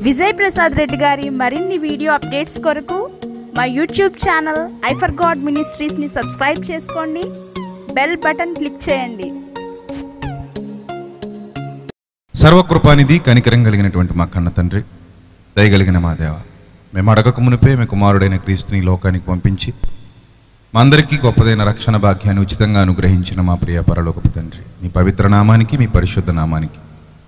విజయ్ ప్రసాద్ రెడ్డి గారి మరిన్ని video updates కొరకు మా యూట్యూబ్ ఛానల్ ఐఫర్ గాడ్ మినిస్ట్రీస్ని సబ్స్క్రైబ్ చేసుకోండి బెల్ బటన్ క్లిక్ చేయండి సర్వకృపానిధి కనికరం కలిగినటువంటి మా కన్న తండ్రి దయగలిగిన మా దేవ మేము అడగక మునిపే మీ కుమారుడైన క్రీస్తుని ఈ లోకానికి పంపించి మా అందరికీ గొప్పదైన రక్షణ భాగ్యాన్ని ఉచితంగా అనుగ్రహించిన మా ప్రియ పరలోకపు తండ్రి మీ పవిత్ర నామానికి మీ పరిశుద్ధ నామానికి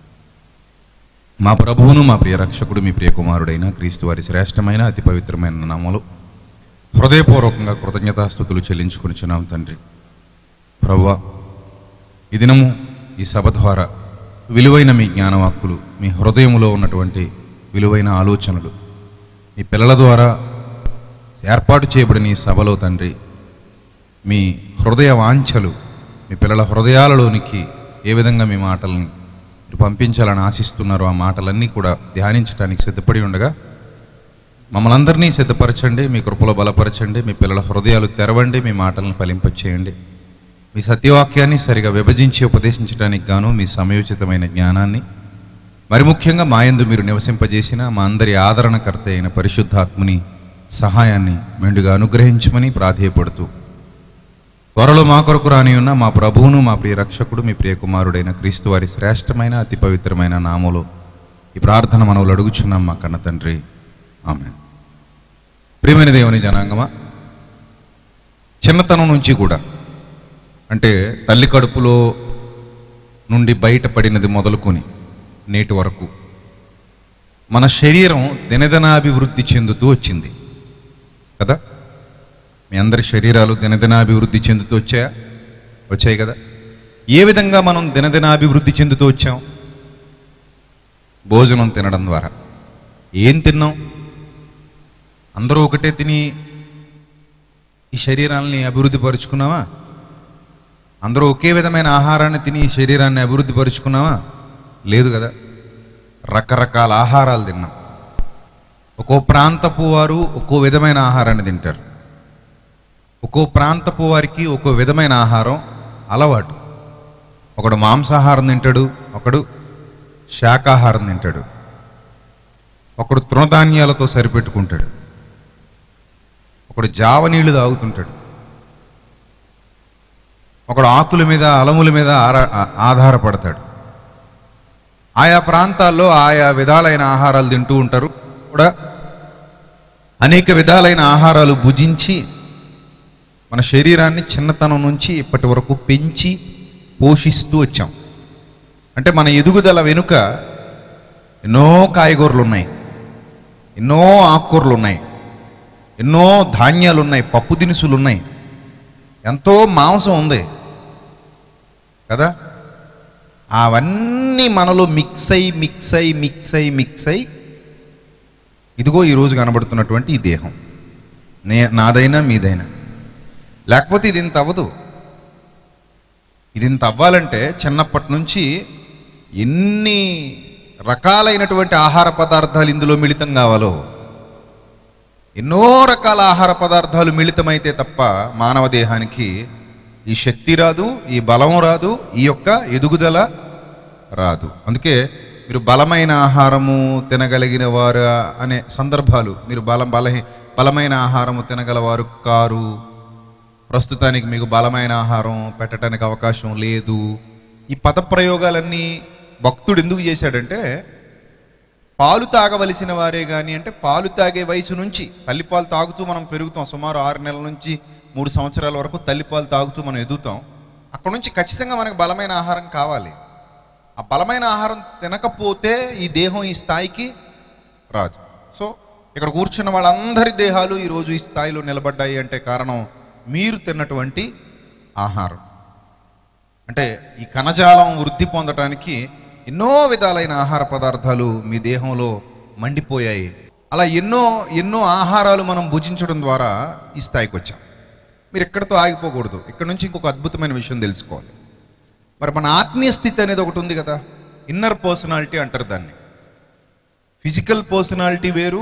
మా ప్రభువును మా ప్రియ రక్షకుడు మీ ప్రియ కుమారుడైన క్రీస్తు వారి శ్రేష్టమైన అతి పవిత్రమైన నామములు హృదయపూర్వకంగా కృతజ్ఞతాస్థుతులు చెల్లించుకొనిచున్నాం తండ్రి ప్రవ్వా ఈ దినము ఈ సభ ద్వారా విలువైన మీ జ్ఞానవాక్కులు మీ హృదయములో ఉన్నటువంటి విలువైన ఆలోచనలు మీ పిల్లల ద్వారా ఏర్పాటు చేయబడిన ఈ సభలో తండ్రి మీ హృదయ వాంఛలు మీ పిల్లల హృదయాలలోనికి ఏ విధంగా మీ మాటల్ని మీరు పంపించాలని ఆశిస్తున్నారో ఆ మాటలన్నీ కూడా ధ్యానించడానికి సిద్ధపడి ఉండగా మమ్మల్ని అందరినీ సిద్ధపరచండి మీ కృపలో బలపరచండి మీ పిల్లల హృదయాలు తెరవండి మీ మాటలను ఫలింపచేయండి మీ సత్యవాక్యాన్ని సరిగా విభజించి ఉపదేశించడానికి గాను మీ సమయోచితమైన జ్ఞానాన్ని మరి ముఖ్యంగా మా యందు మీరు నివసింపజేసిన మా అందరి ఆదరణకర్త అయిన పరిశుద్ధాత్ముని సహాయాన్ని మెండుగా అనుగ్రహించమని ప్రాధేయపడుతూ త్వరలో మా కొరకు రాని ఉన్న మా ప్రభువును మా ప్రియ రక్షకుడు మీ ప్రియ కుమారుడైన క్రీస్తు వారి శ్రేష్టమైన అతి పవిత్రమైన నామలో ఈ ప్రార్థన మనవులు అడుగుచున్నాం మా కన్న తండ్రి ఆమె ప్రియమైన దేవుని జనాంగమా చిన్నతనం నుంచి కూడా అంటే తల్లి కడుపులో నుండి బయటపడినది మొదలుకొని నేటి వరకు మన శరీరం దినదినాభివృద్ధి చెందుతూ వచ్చింది కదా మీ అందరి శరీరాలు దినదినాభివృద్ధి చెందుతూ వచ్చాయా వచ్చాయి కదా ఏ విధంగా మనం దినదినాభివృద్ధి చెందుతూ వచ్చాం భోజనం తినడం ద్వారా ఏం తిన్నాం అందరూ ఒకటే తిని ఈ శరీరాల్ని అభివృద్ధి పరుచుకున్నావా అందరూ ఒకే విధమైన ఆహారాన్ని తిని ఈ శరీరాన్ని అభివృద్ధి పరుచుకున్నావా లేదు కదా రకరకాల ఆహారాలు తిన్నాం ఒక్కో ప్రాంతపు వారు ఒక్కో విధమైన ఆహారాన్ని తింటారు ఒక్కో ప్రాంతపు వారికి ఒక్కో విధమైన ఆహారం అలవాటు ఒకడు మాంసాహారం తింటాడు ఒకడు శాకాహారం తింటాడు ఒకడు తృణధాన్యాలతో సరిపెట్టుకుంటాడు ఒకడు జావ నీళ్లు తాగుతుంటాడు ఒకడు ఆకుల మీద అలముల మీద ఆరా- ఆ- ఆధారపడతాడు ఆయా ప్రాంతాల్లో ఆయా విధాలైన ఆహారాలు తింటూ ఉంటారు కూడా అనేక విధాలైన ఆహారాలు భుజించి మన శరీరాన్ని చిన్నతనం నుంచి ఇప్పటి వరకు పెంచి పోషిస్తూ వచ్చాం అంటే మన ఎదుగుదల వెనుక ఎన్నో కాయగూరలు ఉన్నాయి ఎన్నో ఆకుకూరలు ఉన్నాయి ఎన్నో ధాన్యాలు ఉన్నాయి పప్పు దినుసులు ఉన్నాయి ఎంతో మాంసం ఉంది కదా అవన్నీ మనలో మిక్స్ అయి మిక్స్ అయి మిక్స్ అయి మిక్స్ అయి ఇదిగో ఈరోజు కనబడుతున్నటువంటి ఈ దేహం నే నాదైనా మీదైనా లేకపోతే ఇది ఇంత అవ్వదు ఇది ఇంత అవ్వాలంటే చిన్నప్పటి నుంచి ఎన్ని రకాలైనటువంటి ఆహార పదార్థాలు ఇందులో మిళితం కావాలో ఎన్నో రకాల ఆహార పదార్థాలు మిళితమైతే తప్ప మానవ దేహానికి ఈ శక్తి రాదు ఈ బలం రాదు ఈ యొక్క ఎదుగుదల రాదు అందుకే మీరు బలమైన ఆహారము తినగలిగిన వారు అనే సందర్భాలు మీరు బలం బలహీ బలమైన ఆహారము తినగలవారు కారు ప్రస్తుతానికి మీకు బలమైన ఆహారం పెట్టడానికి అవకాశం లేదు ఈ పద ప్రయోగాలన్నీ భక్తుడు ఎందుకు చేశాడంటే పాలు తాగవలసిన వారే కానీ అంటే పాలు తాగే వయసు నుంచి తల్లిపాలు తాగుతూ మనం పెరుగుతాం సుమారు ఆరు నెలల నుంచి మూడు సంవత్సరాల వరకు తల్లిపాలు తాగుతూ మనం ఎదుగుతాం అక్కడ నుంచి ఖచ్చితంగా మనకు బలమైన ఆహారం కావాలి ఆ బలమైన ఆహారం తినకపోతే ఈ దేహం ఈ స్థాయికి రాదు సో ఇక్కడ కూర్చున్న వాళ్ళందరి దేహాలు ఈరోజు ఈ స్థాయిలో నిలబడ్డాయి అంటే కారణం మీరు తిన్నటువంటి ఆహారం అంటే ఈ కణజాలం వృద్ధి పొందటానికి ఎన్నో విధాలైన ఆహార పదార్థాలు మీ దేహంలో మండిపోయాయి అలా ఎన్నో ఎన్నో ఆహారాలు మనం భుజించడం ద్వారా ఈ స్థాయికి వచ్చాం మీరు ఎక్కడితో ఆగిపోకూడదు ఇక్కడ నుంచి ఇంకొక అద్భుతమైన విషయం తెలుసుకోవాలి మరి మన ఆత్మీయ స్థితి అనేది ఒకటి ఉంది కదా ఇన్నర్ పర్సనాలిటీ అంటారు దాన్ని ఫిజికల్ పర్సనాలిటీ వేరు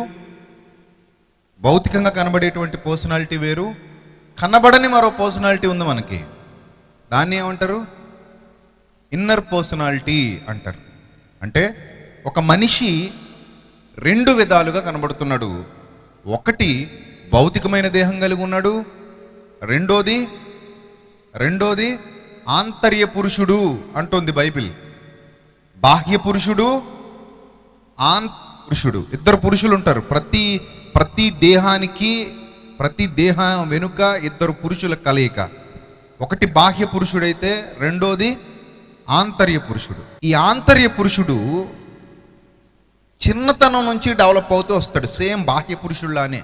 భౌతికంగా కనబడేటువంటి పర్సనాలిటీ వేరు కనబడని మరో పర్సనాలిటీ ఉంది మనకి దాన్ని ఏమంటారు ఇన్నర్ పర్సనాలిటీ అంటారు అంటే ఒక మనిషి రెండు విధాలుగా కనబడుతున్నాడు ఒకటి భౌతికమైన దేహం కలిగి ఉన్నాడు రెండోది రెండోది ఆంతర్య పురుషుడు అంటోంది బైబిల్ బాహ్య పురుషుడు ఆంత పురుషుడు ఇద్దరు పురుషులు ఉంటారు ప్రతి ప్రతి దేహానికి ప్రతి దేహం వెనుక ఇద్దరు పురుషుల కలయిక ఒకటి బాహ్య పురుషుడైతే రెండోది ఆంతర్య పురుషుడు ఈ ఆంతర్య పురుషుడు చిన్నతనం నుంచి డెవలప్ అవుతూ వస్తాడు సేమ్ బాహ్య పురుషుల్లానే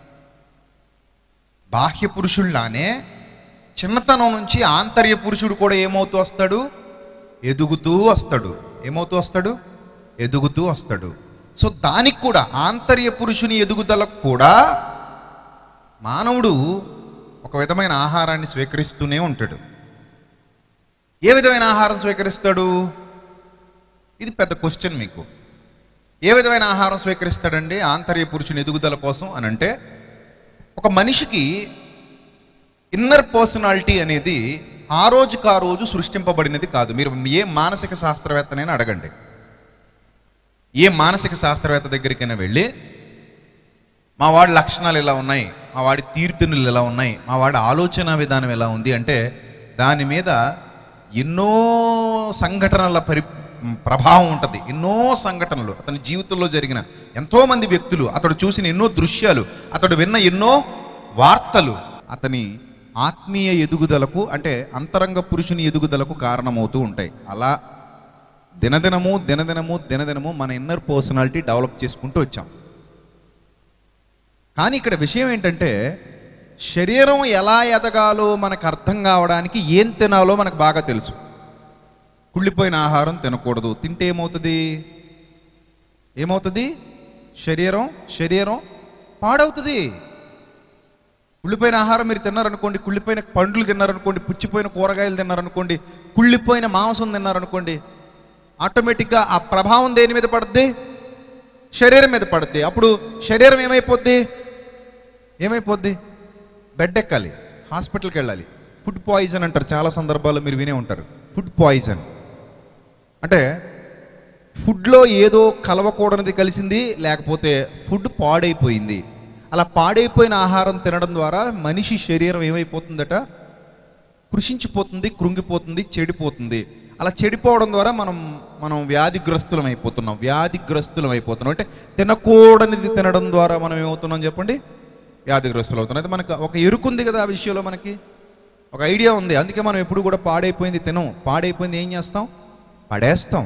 బాహ్య పురుషుల్లానే చిన్నతనం నుంచి ఆంతర్య పురుషుడు కూడా ఏమవుతూ వస్తాడు ఎదుగుతూ వస్తాడు ఏమవుతూ వస్తాడు ఎదుగుతూ వస్తాడు సో దానికి కూడా ఆంతర్య పురుషుని ఎదుగుదలకు కూడా మానవుడు ఒక విధమైన ఆహారాన్ని స్వీకరిస్తూనే ఉంటాడు ఏ విధమైన ఆహారం స్వీకరిస్తాడు ఇది పెద్ద క్వశ్చన్ మీకు ఏ విధమైన ఆహారం స్వీకరిస్తాడండి ఆంతర్య పురుషుని ఎదుగుదల కోసం అని అంటే ఒక మనిషికి ఇన్నర్ పర్సనాలిటీ అనేది ఆ రోజుకు ఆ రోజు సృష్టింపబడినది కాదు మీరు ఏ మానసిక శాస్త్రవేత్తనైనా అడగండి ఏ మానసిక శాస్త్రవేత్త దగ్గరికైనా వెళ్ళి మా వాడి లక్షణాలు ఎలా ఉన్నాయి మా వాడి తీర్థనులు ఎలా ఉన్నాయి మా వాడి ఆలోచన విధానం ఎలా ఉంది అంటే దాని మీద ఎన్నో సంఘటనల పరి ప్రభావం ఉంటుంది ఎన్నో సంఘటనలు అతని జీవితంలో జరిగిన ఎంతోమంది వ్యక్తులు అతడు చూసిన ఎన్నో దృశ్యాలు అతడు విన్న ఎన్నో వార్తలు అతని ఆత్మీయ ఎదుగుదలకు అంటే అంతరంగ పురుషుని ఎదుగుదలకు కారణమవుతూ ఉంటాయి అలా దినదినము దినదినము దినదినము మన ఇన్నర్ పర్సనాలిటీ డెవలప్ చేసుకుంటూ వచ్చాం కానీ ఇక్కడ విషయం ఏంటంటే శరీరం ఎలా ఎదగాలో మనకు అర్థం కావడానికి ఏం తినాలో మనకు బాగా తెలుసు కుళ్ళిపోయిన ఆహారం తినకూడదు తింటే ఏమవుతుంది ఏమవుతుంది శరీరం శరీరం పాడవుతుంది కుళ్ళిపోయిన ఆహారం మీరు తిన్నారనుకోండి కుళ్ళిపోయిన పండ్లు తిన్నారనుకోండి పుచ్చిపోయిన కూరగాయలు తిన్నారనుకోండి కుళ్ళిపోయిన మాంసం తిన్నారనుకోండి ఆటోమేటిక్గా ఆ ప్రభావం దేని మీద పడుద్ది శరీరం మీద పడుద్ది అప్పుడు శరీరం ఏమైపోద్ది ఏమైపోద్ది బెడ్ ఎక్కాలి హాస్పిటల్కి వెళ్ళాలి ఫుడ్ పాయిజన్ అంటారు చాలా సందర్భాల్లో మీరు వినే ఉంటారు ఫుడ్ పాయిజన్ అంటే ఫుడ్లో ఏదో కలవకూడనిది కలిసింది లేకపోతే ఫుడ్ పాడైపోయింది అలా పాడైపోయిన ఆహారం తినడం ద్వారా మనిషి శరీరం ఏమైపోతుందట కృషించిపోతుంది కృంగిపోతుంది చెడిపోతుంది అలా చెడిపోవడం ద్వారా మనం మనం వ్యాధిగ్రస్తులం అయిపోతున్నాం వ్యాధిగ్రస్తులం అయిపోతున్నాం అంటే తినకూడనిది తినడం ద్వారా మనం ఏమవుతున్నాం చెప్పండి వ్యాధిగ్రస్తులు అవుతున్నాం అయితే మనకు ఒక ఎరుకుంది కదా ఆ విషయంలో మనకి ఒక ఐడియా ఉంది అందుకే మనం ఎప్పుడు కూడా పాడైపోయింది తినం పాడైపోయింది ఏం చేస్తాం పడేస్తాం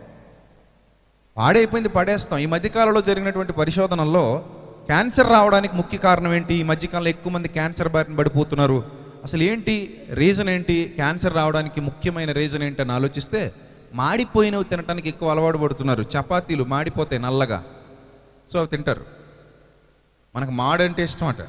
పాడైపోయింది పడేస్తాం ఈ మధ్యకాలంలో జరిగినటువంటి పరిశోధనల్లో క్యాన్సర్ రావడానికి ముఖ్య కారణం ఏంటి ఈ మధ్యకాలంలో ఎక్కువ మంది క్యాన్సర్ బారిన పడిపోతున్నారు అసలు ఏంటి రీజన్ ఏంటి క్యాన్సర్ రావడానికి ముఖ్యమైన రీజన్ ఏంటి అని ఆలోచిస్తే మాడిపోయినవి తినడానికి ఎక్కువ అలవాటు పడుతున్నారు చపాతీలు మాడిపోతాయి నల్లగా సో అవి తింటారు మనకు మాడంటే ఇష్టం అట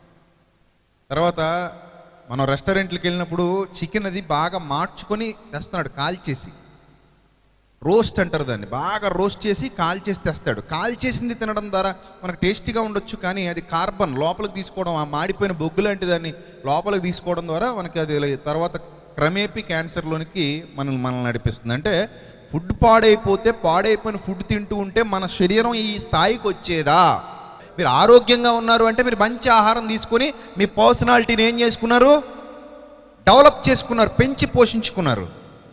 తర్వాత మనం రెస్టారెంట్లకు వెళ్ళినప్పుడు చికెన్ అది బాగా మార్చుకొని తెస్తున్నాడు కాల్చేసి రోస్ట్ అంటారు దాన్ని బాగా రోస్ట్ చేసి కాల్చేసి తెస్తాడు కాల్చేసింది తినడం ద్వారా మనకు టేస్టీగా ఉండొచ్చు కానీ అది కార్బన్ లోపలికి తీసుకోవడం ఆ మాడిపోయిన బొగ్గు లాంటి దాన్ని లోపలికి తీసుకోవడం ద్వారా మనకి అది తర్వాత క్రమేపీ క్యాన్సర్లోనికి మనల్ని మనల్ని నడిపిస్తుంది అంటే ఫుడ్ పాడైపోతే పాడైపోయిన ఫుడ్ తింటూ ఉంటే మన శరీరం ఈ స్థాయికి వచ్చేదా మీరు ఆరోగ్యంగా ఉన్నారు అంటే మీరు మంచి ఆహారం తీసుకొని మీ పర్సనాలిటీని ఏం చేసుకున్నారు డెవలప్ చేసుకున్నారు పెంచి పోషించుకున్నారు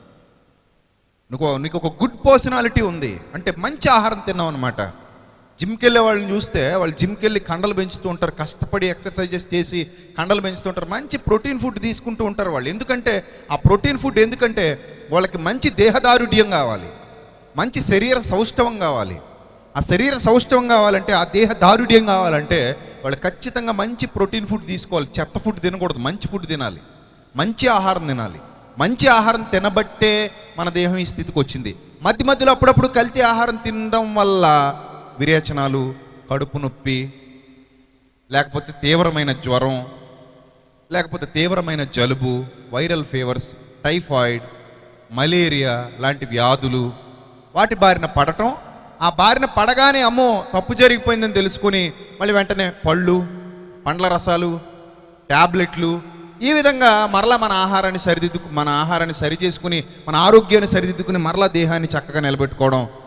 నీకు నీకు ఒక గుడ్ పర్సనాలిటీ ఉంది అంటే మంచి ఆహారం తిన్నావు అనమాట జిమ్కి వెళ్ళే వాళ్ళని చూస్తే వాళ్ళు జిమ్కి వెళ్ళి కండలు పెంచుతూ ఉంటారు కష్టపడి ఎక్సర్సైజెస్ చేసి కండలు పెంచుతూ ఉంటారు మంచి ప్రోటీన్ ఫుడ్ తీసుకుంటూ ఉంటారు వాళ్ళు ఎందుకంటే ఆ ప్రోటీన్ ఫుడ్ ఎందుకంటే వాళ్ళకి మంచి దేహదారుఢ్యం కావాలి మంచి శరీర సౌష్ఠవం కావాలి ఆ శరీర సౌష్ఠవం కావాలంటే ఆ దేహ దారుఢ్యం కావాలంటే వాళ్ళు ఖచ్చితంగా మంచి ప్రోటీన్ ఫుడ్ తీసుకోవాలి చెత్త ఫుడ్ తినకూడదు మంచి ఫుడ్ తినాలి మంచి ఆహారం తినాలి మంచి ఆహారం తినబట్టే మన దేహం ఈ స్థితికి వచ్చింది మధ్య మధ్యలో అప్పుడప్పుడు కల్తీ ఆహారం తినడం వల్ల విరేచనాలు కడుపు నొప్పి లేకపోతే తీవ్రమైన జ్వరం లేకపోతే తీవ్రమైన జలుబు వైరల్ ఫీవర్స్ టైఫాయిడ్ మలేరియా లాంటి వ్యాధులు వాటి బారిన పడటం ఆ బారిన పడగానే అమ్మో తప్పు జరిగిపోయిందని తెలుసుకుని మళ్ళీ వెంటనే పళ్ళు పండ్ల రసాలు ట్యాబ్లెట్లు ఈ విధంగా మరలా మన ఆహారాన్ని సరిదిద్దుకు మన ఆహారాన్ని సరి చేసుకుని మన ఆరోగ్యాన్ని సరిదిద్దుకుని మరలా దేహాన్ని చక్కగా నిలబెట్టుకోవడం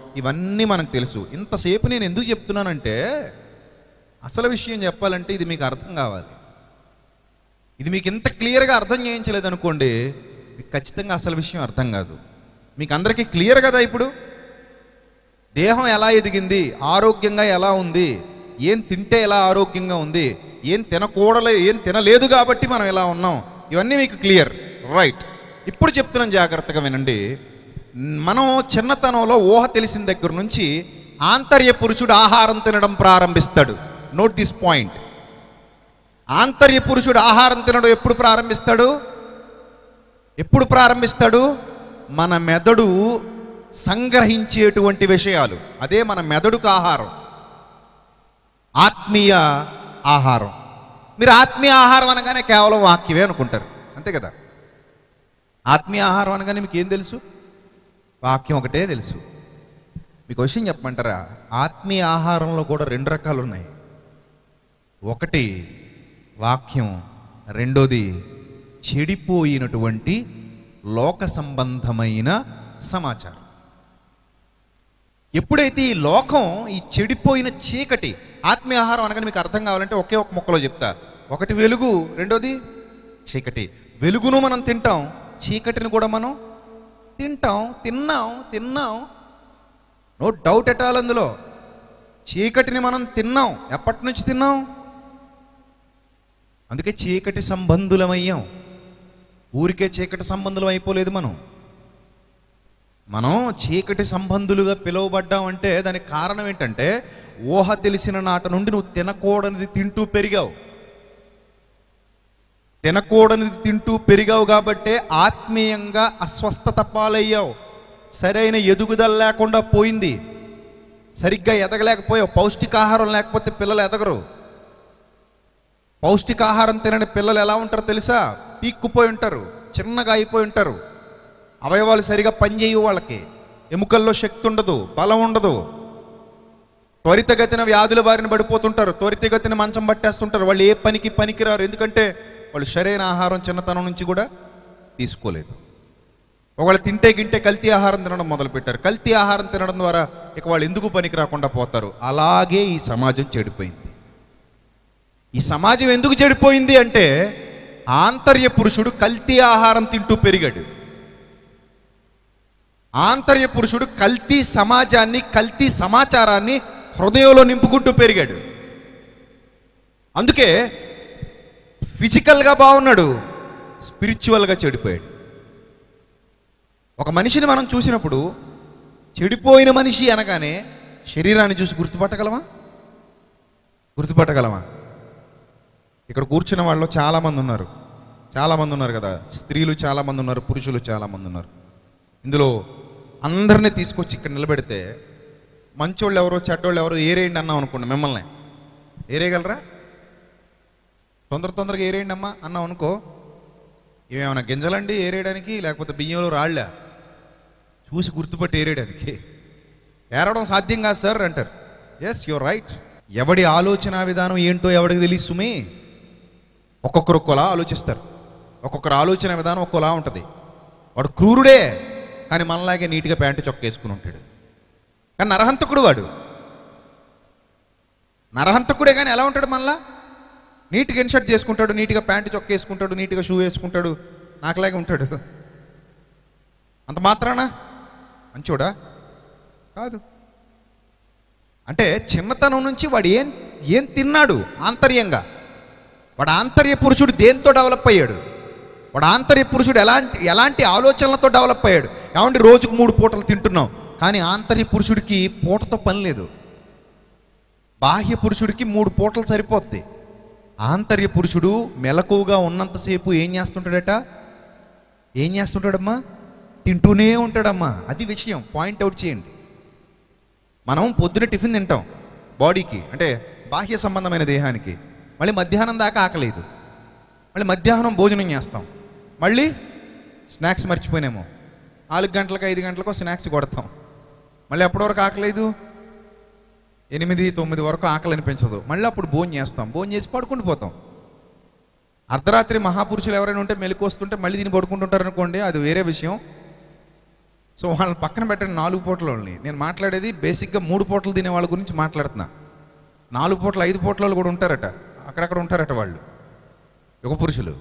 ఇవన్నీ మనకు తెలుసు ఇంతసేపు నేను ఎందుకు చెప్తున్నానంటే అసలు విషయం చెప్పాలంటే ఇది మీకు అర్థం కావాలి ఇది మీకు ఇంత క్లియర్గా అర్థం చేయించలేదు అనుకోండి మీకు ఖచ్చితంగా అసలు విషయం అర్థం కాదు మీకు అందరికీ క్లియర్ కదా ఇప్పుడు దేహం ఎలా ఎదిగింది ఆరోగ్యంగా ఎలా ఉంది ఏం తింటే ఎలా ఆరోగ్యంగా ఉంది ఏం తినకూడలే ఏం తినలేదు కాబట్టి మనం ఎలా ఉన్నాం ఇవన్నీ మీకు క్లియర్ రైట్ ఇప్పుడు చెప్తున్నాం జాగ్రత్తగా వినండి మనం చిన్నతనంలో ఊహ తెలిసిన దగ్గర నుంచి ఆంతర్య పురుషుడు ఆహారం తినడం ప్రారంభిస్తాడు నోట్ దిస్ పాయింట్ ఆంతర్య పురుషుడు ఆహారం తినడం ఎప్పుడు ప్రారంభిస్తాడు ఎప్పుడు ప్రారంభిస్తాడు మన మెదడు సంగ్రహించేటువంటి విషయాలు అదే మన మెదడుకు ఆహారం ఆత్మీయ ఆహారం మీరు ఆత్మీయ ఆహారం అనగానే కేవలం వాక్యమే అనుకుంటారు అంతే కదా ఆత్మీయ ఆహారం అనగానే మీకు ఏం తెలుసు వాక్యం ఒకటే తెలుసు మీకు విషయం చెప్పమంటారా ఆత్మీయ ఆహారంలో కూడా రెండు రకాలు ఉన్నాయి ఒకటి వాక్యం రెండోది చెడిపోయినటువంటి లోక సంబంధమైన సమాచారం ఎప్పుడైతే ఈ లోకం ఈ చెడిపోయిన చీకటి ఆత్మీయ ఆహారం అనగానే మీకు అర్థం కావాలంటే ఒకే ఒక మొక్కలో చెప్తా ఒకటి వెలుగు రెండోది చీకటి వెలుగును మనం తింటాం చీకటిని కూడా మనం తింటాం తిన్నాం తిన్నాం నో డౌట్ ఎట్ ఆల్ అందులో చీకటిని మనం తిన్నాం ఎప్పటి నుంచి తిన్నాం అందుకే చీకటి సంబంధులమయ్యాం ఊరికే చీకటి సంబంధులం అయిపోలేదు మనం మనం చీకటి సంబంధులుగా పిలువబడ్డాం అంటే దానికి కారణం ఏంటంటే ఊహ తెలిసిన నాట నుండి నువ్వు తినకూడనిది తింటూ పెరిగావు తినకూడనిది తింటూ పెరిగావు కాబట్టే ఆత్మీయంగా అస్వస్థత పాలయ్యావు సరైన ఎదుగుదల లేకుండా పోయింది సరిగ్గా ఎదగలేకపోయావు పౌష్టికాహారం లేకపోతే పిల్లలు ఎదగరు పౌష్టికాహారం తినని పిల్లలు ఎలా ఉంటారో తెలుసా పీక్కుపోయి ఉంటారు చిన్నగా అయిపోయి ఉంటారు అవయవాలు సరిగా పనిచేయవు వాళ్ళకి ఎముకల్లో శక్తి ఉండదు బలం ఉండదు త్వరితగతిన వ్యాధుల బారిన పడిపోతుంటారు త్వరితగతిన మంచం పట్టేస్తుంటారు వాళ్ళు ఏ పనికి పనికిరారు ఎందుకంటే వాళ్ళు సరైన ఆహారం చిన్నతనం నుంచి కూడా తీసుకోలేదు ఒకవేళ తింటే గింటే కల్తీ ఆహారం తినడం మొదలుపెట్టారు కల్తీ ఆహారం తినడం ద్వారా ఇక వాళ్ళు ఎందుకు పనికి రాకుండా పోతారు అలాగే ఈ సమాజం చెడిపోయింది ఈ సమాజం ఎందుకు చెడిపోయింది అంటే ఆంతర్య పురుషుడు కల్తీ ఆహారం తింటూ పెరిగాడు ఆంతర్య పురుషుడు కల్తీ సమాజాన్ని కల్తీ సమాచారాన్ని హృదయంలో నింపుకుంటూ పెరిగాడు అందుకే ఫిజికల్గా బాగున్నాడు స్పిరిచువల్గా చెడిపోయాడు ఒక మనిషిని మనం చూసినప్పుడు చెడిపోయిన మనిషి అనగానే శరీరాన్ని చూసి గుర్తుపట్టగలమా గుర్తుపట్టగలమా ఇక్కడ కూర్చున్న వాళ్ళు చాలామంది ఉన్నారు చాలామంది ఉన్నారు కదా స్త్రీలు చాలామంది ఉన్నారు పురుషులు చాలామంది ఉన్నారు ఇందులో అందరినీ తీసుకొచ్చి ఇక్కడ నిలబెడితే మంచోళ్ళు ఎవరో చెడ్డోళ్ళు ఎవరో ఏరేయండి అన్నాం అనుకోండి మిమ్మల్ని ఏరేయగలరా తొందర తొందరగా ఏరేయండి అమ్మా అన్నాం అనుకో ఇవేమైనా గింజలండి ఏరేయడానికి లేకపోతే బియ్యంలో రాళ్ళా చూసి గుర్తుపట్టి ఏరేయడానికి ఏరవడం సాధ్యం కాదు సార్ అంటారు ఎస్ యువర్ రైట్ ఎవడి ఆలోచన విధానం ఏంటో ఎవడికి తెలియదు సుమే ఒక్కొక్కరు ఒక్కోలా ఆలోచిస్తారు ఒక్కొక్కరు ఆలోచన విధానం ఒక్కోలా ఉంటుంది వాడు క్రూరుడే కానీ మనలాగే నీట్గా ప్యాంటు చొక్క వేసుకుని ఉంటాడు కానీ నరహంతకుడు వాడు నరహంతకుడే కానీ ఎలా ఉంటాడు మనలా నీట్గా ఇన్షర్ట్ చేసుకుంటాడు నీట్గా ప్యాంటు చొక్క వేసుకుంటాడు నీట్గా షూ వేసుకుంటాడు నాకులాగే ఉంటాడు అంత మాత్రానా మంచోడా కాదు అంటే చిన్నతనం నుంచి వాడు ఏం ఏం తిన్నాడు ఆంతర్యంగా వాడు ఆంతర్య పురుషుడు దేంతో డెవలప్ అయ్యాడు వాడు ఆంతర్య పురుషుడు ఎలాంటి ఎలాంటి ఆలోచనలతో డెవలప్ అయ్యాడు ఏమంటే రోజుకు మూడు పూటలు తింటున్నాం కానీ ఆంతర్య పురుషుడికి పూటతో పని లేదు బాహ్య పురుషుడికి మూడు పూటలు సరిపోద్ది ఆంతర్య పురుషుడు మెలకువగా ఉన్నంతసేపు ఏం చేస్తుంటాడట ఏం చేస్తుంటాడమ్మా తింటూనే ఉంటాడమ్మా అది విషయం పాయింట్ అవుట్ చేయండి మనం పొద్దున టిఫిన్ తింటాం బాడీకి అంటే బాహ్య సంబంధమైన దేహానికి మళ్ళీ మధ్యాహ్నం దాకా ఆకలేదు మళ్ళీ మధ్యాహ్నం భోజనం చేస్తాం మళ్ళీ స్నాక్స్ మర్చిపోయినేమో నాలుగు గంటలకు ఐదు గంటలకు స్నాక్స్ కొడతాం మళ్ళీ ఎప్పటి వరకు ఆకలేదు ఎనిమిది తొమ్మిది వరకు ఆకలి అనిపించదు మళ్ళీ అప్పుడు భోజనం చేస్తాం భోజనం చేసి పడుకుంటూ పోతాం అర్ధరాత్రి మహాపురుషులు ఎవరైనా ఉంటే మెలకు వస్తుంటే మళ్ళీ దీన్ని పడుకుంటుంటారు అనుకోండి అది వేరే విషయం సో వాళ్ళని పక్కన పెట్టండి నాలుగు పూటల వాళ్ళని నేను మాట్లాడేది బేసిక్గా మూడు పూటలు తినే వాళ్ళ గురించి మాట్లాడుతున్నా నాలుగు పూటలు ఐదు పూటల వాళ్ళు కూడా ఉంటారట అక్కడక్కడ ఉంటారట వాళ్ళు యుగ పురుషులు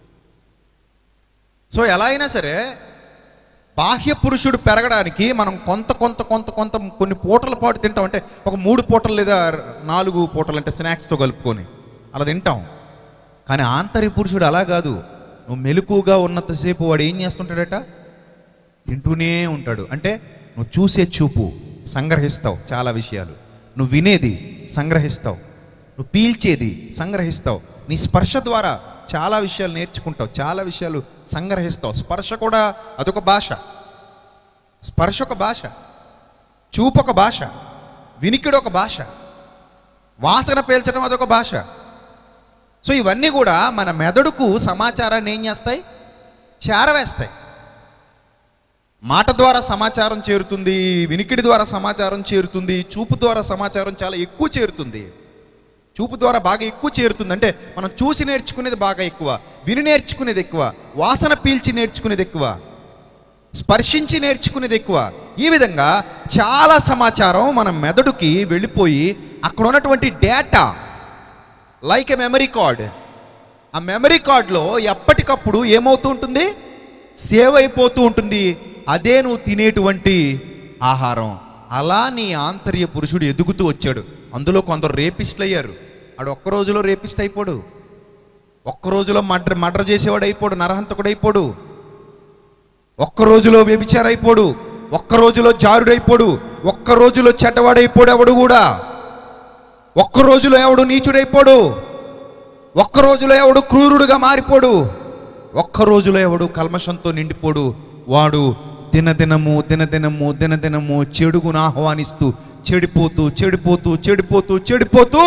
సో ఎలా అయినా సరే బాహ్య పురుషుడు పెరగడానికి మనం కొంత కొంత కొంత కొంత కొన్ని పూటల పాటు తింటాం అంటే ఒక మూడు పూటలు లేదా నాలుగు పూటలు అంటే స్నాక్స్తో కలుపుకొని అలా తింటాం కానీ ఆంతర్య పురుషుడు అలా కాదు నువ్వు మెలకుగా ఉన్నంతసేపు వాడు ఏం చేస్తుంటాడట తింటూనే ఉంటాడు అంటే నువ్వు చూసే చూపు సంగ్రహిస్తావు చాలా విషయాలు నువ్వు వినేది సంగ్రహిస్తావు నువ్వు పీల్చేది సంగ్రహిస్తావు నీ స్పర్శ ద్వారా చాలా విషయాలు నేర్చుకుంటావు చాలా విషయాలు సంగ్రహిస్తావు స్పర్శ కూడా అదొక భాష స్పర్శ ఒక భాష చూపు ఒక భాష వినికిడి ఒక భాష వాసన పీల్చడం అదొక భాష సో ఇవన్నీ కూడా మన మెదడుకు సమాచారాన్ని ఏం చేస్తాయి చేరవేస్తాయి మాట ద్వారా సమాచారం చేరుతుంది వినికిడి ద్వారా సమాచారం చేరుతుంది చూపు ద్వారా సమాచారం చాలా ఎక్కువ చేరుతుంది చూపు ద్వారా బాగా ఎక్కువ చేరుతుంది అంటే మనం చూసి నేర్చుకునేది బాగా ఎక్కువ విని నేర్చుకునేది ఎక్కువ వాసన పీల్చి నేర్చుకునేది ఎక్కువ స్పర్శించి నేర్చుకునేది ఎక్కువ ఈ విధంగా చాలా సమాచారం మన మెదడుకి వెళ్ళిపోయి అక్కడ ఉన్నటువంటి data like a memory card ఆ మెమరీ కార్డులో ఎప్పటికప్పుడు ఏమవుతూ ఉంటుంది సేవ్ అయిపోతూ ఉంటుంది అదే నువ్వు తినేటువంటి ఆహారం అలా నీ ఆంతర్య పురుషుడు ఎదుగుతూ వచ్చాడు అందులో కొందరు రేపిస్ట్లు అయ్యారు ఆడు ఒక్క రోజులో రేపిస్ట్ అయిపోడు ఒక్క రోజులో మర్డర్ మర్డర్ చేసేవాడు అయిపోడు నరహంతకుడు అయిపోడు ఒక్క రోజులో వ్యభిచార అయిపోడు ఒక్క రోజులో జారుడైపోడు ఒక్క రోజులో చెడ్డవాడైపోడు ఎవడు కూడా ఒక్క రోజులో ఎవడు నీచుడైపోడు ఒక్క రోజులో ఎవడు క్రూరుడుగా మారిపోడు ఒక్క రోజులో ఎవడు కల్మషంతో నిండిపోడు వాడు దినదినము దినదినము దినదినము చెడుగును ఆహ్వానిస్తూ చెడిపోతూ చెడిపోతూ చెడిపోతూ చెడిపోతూ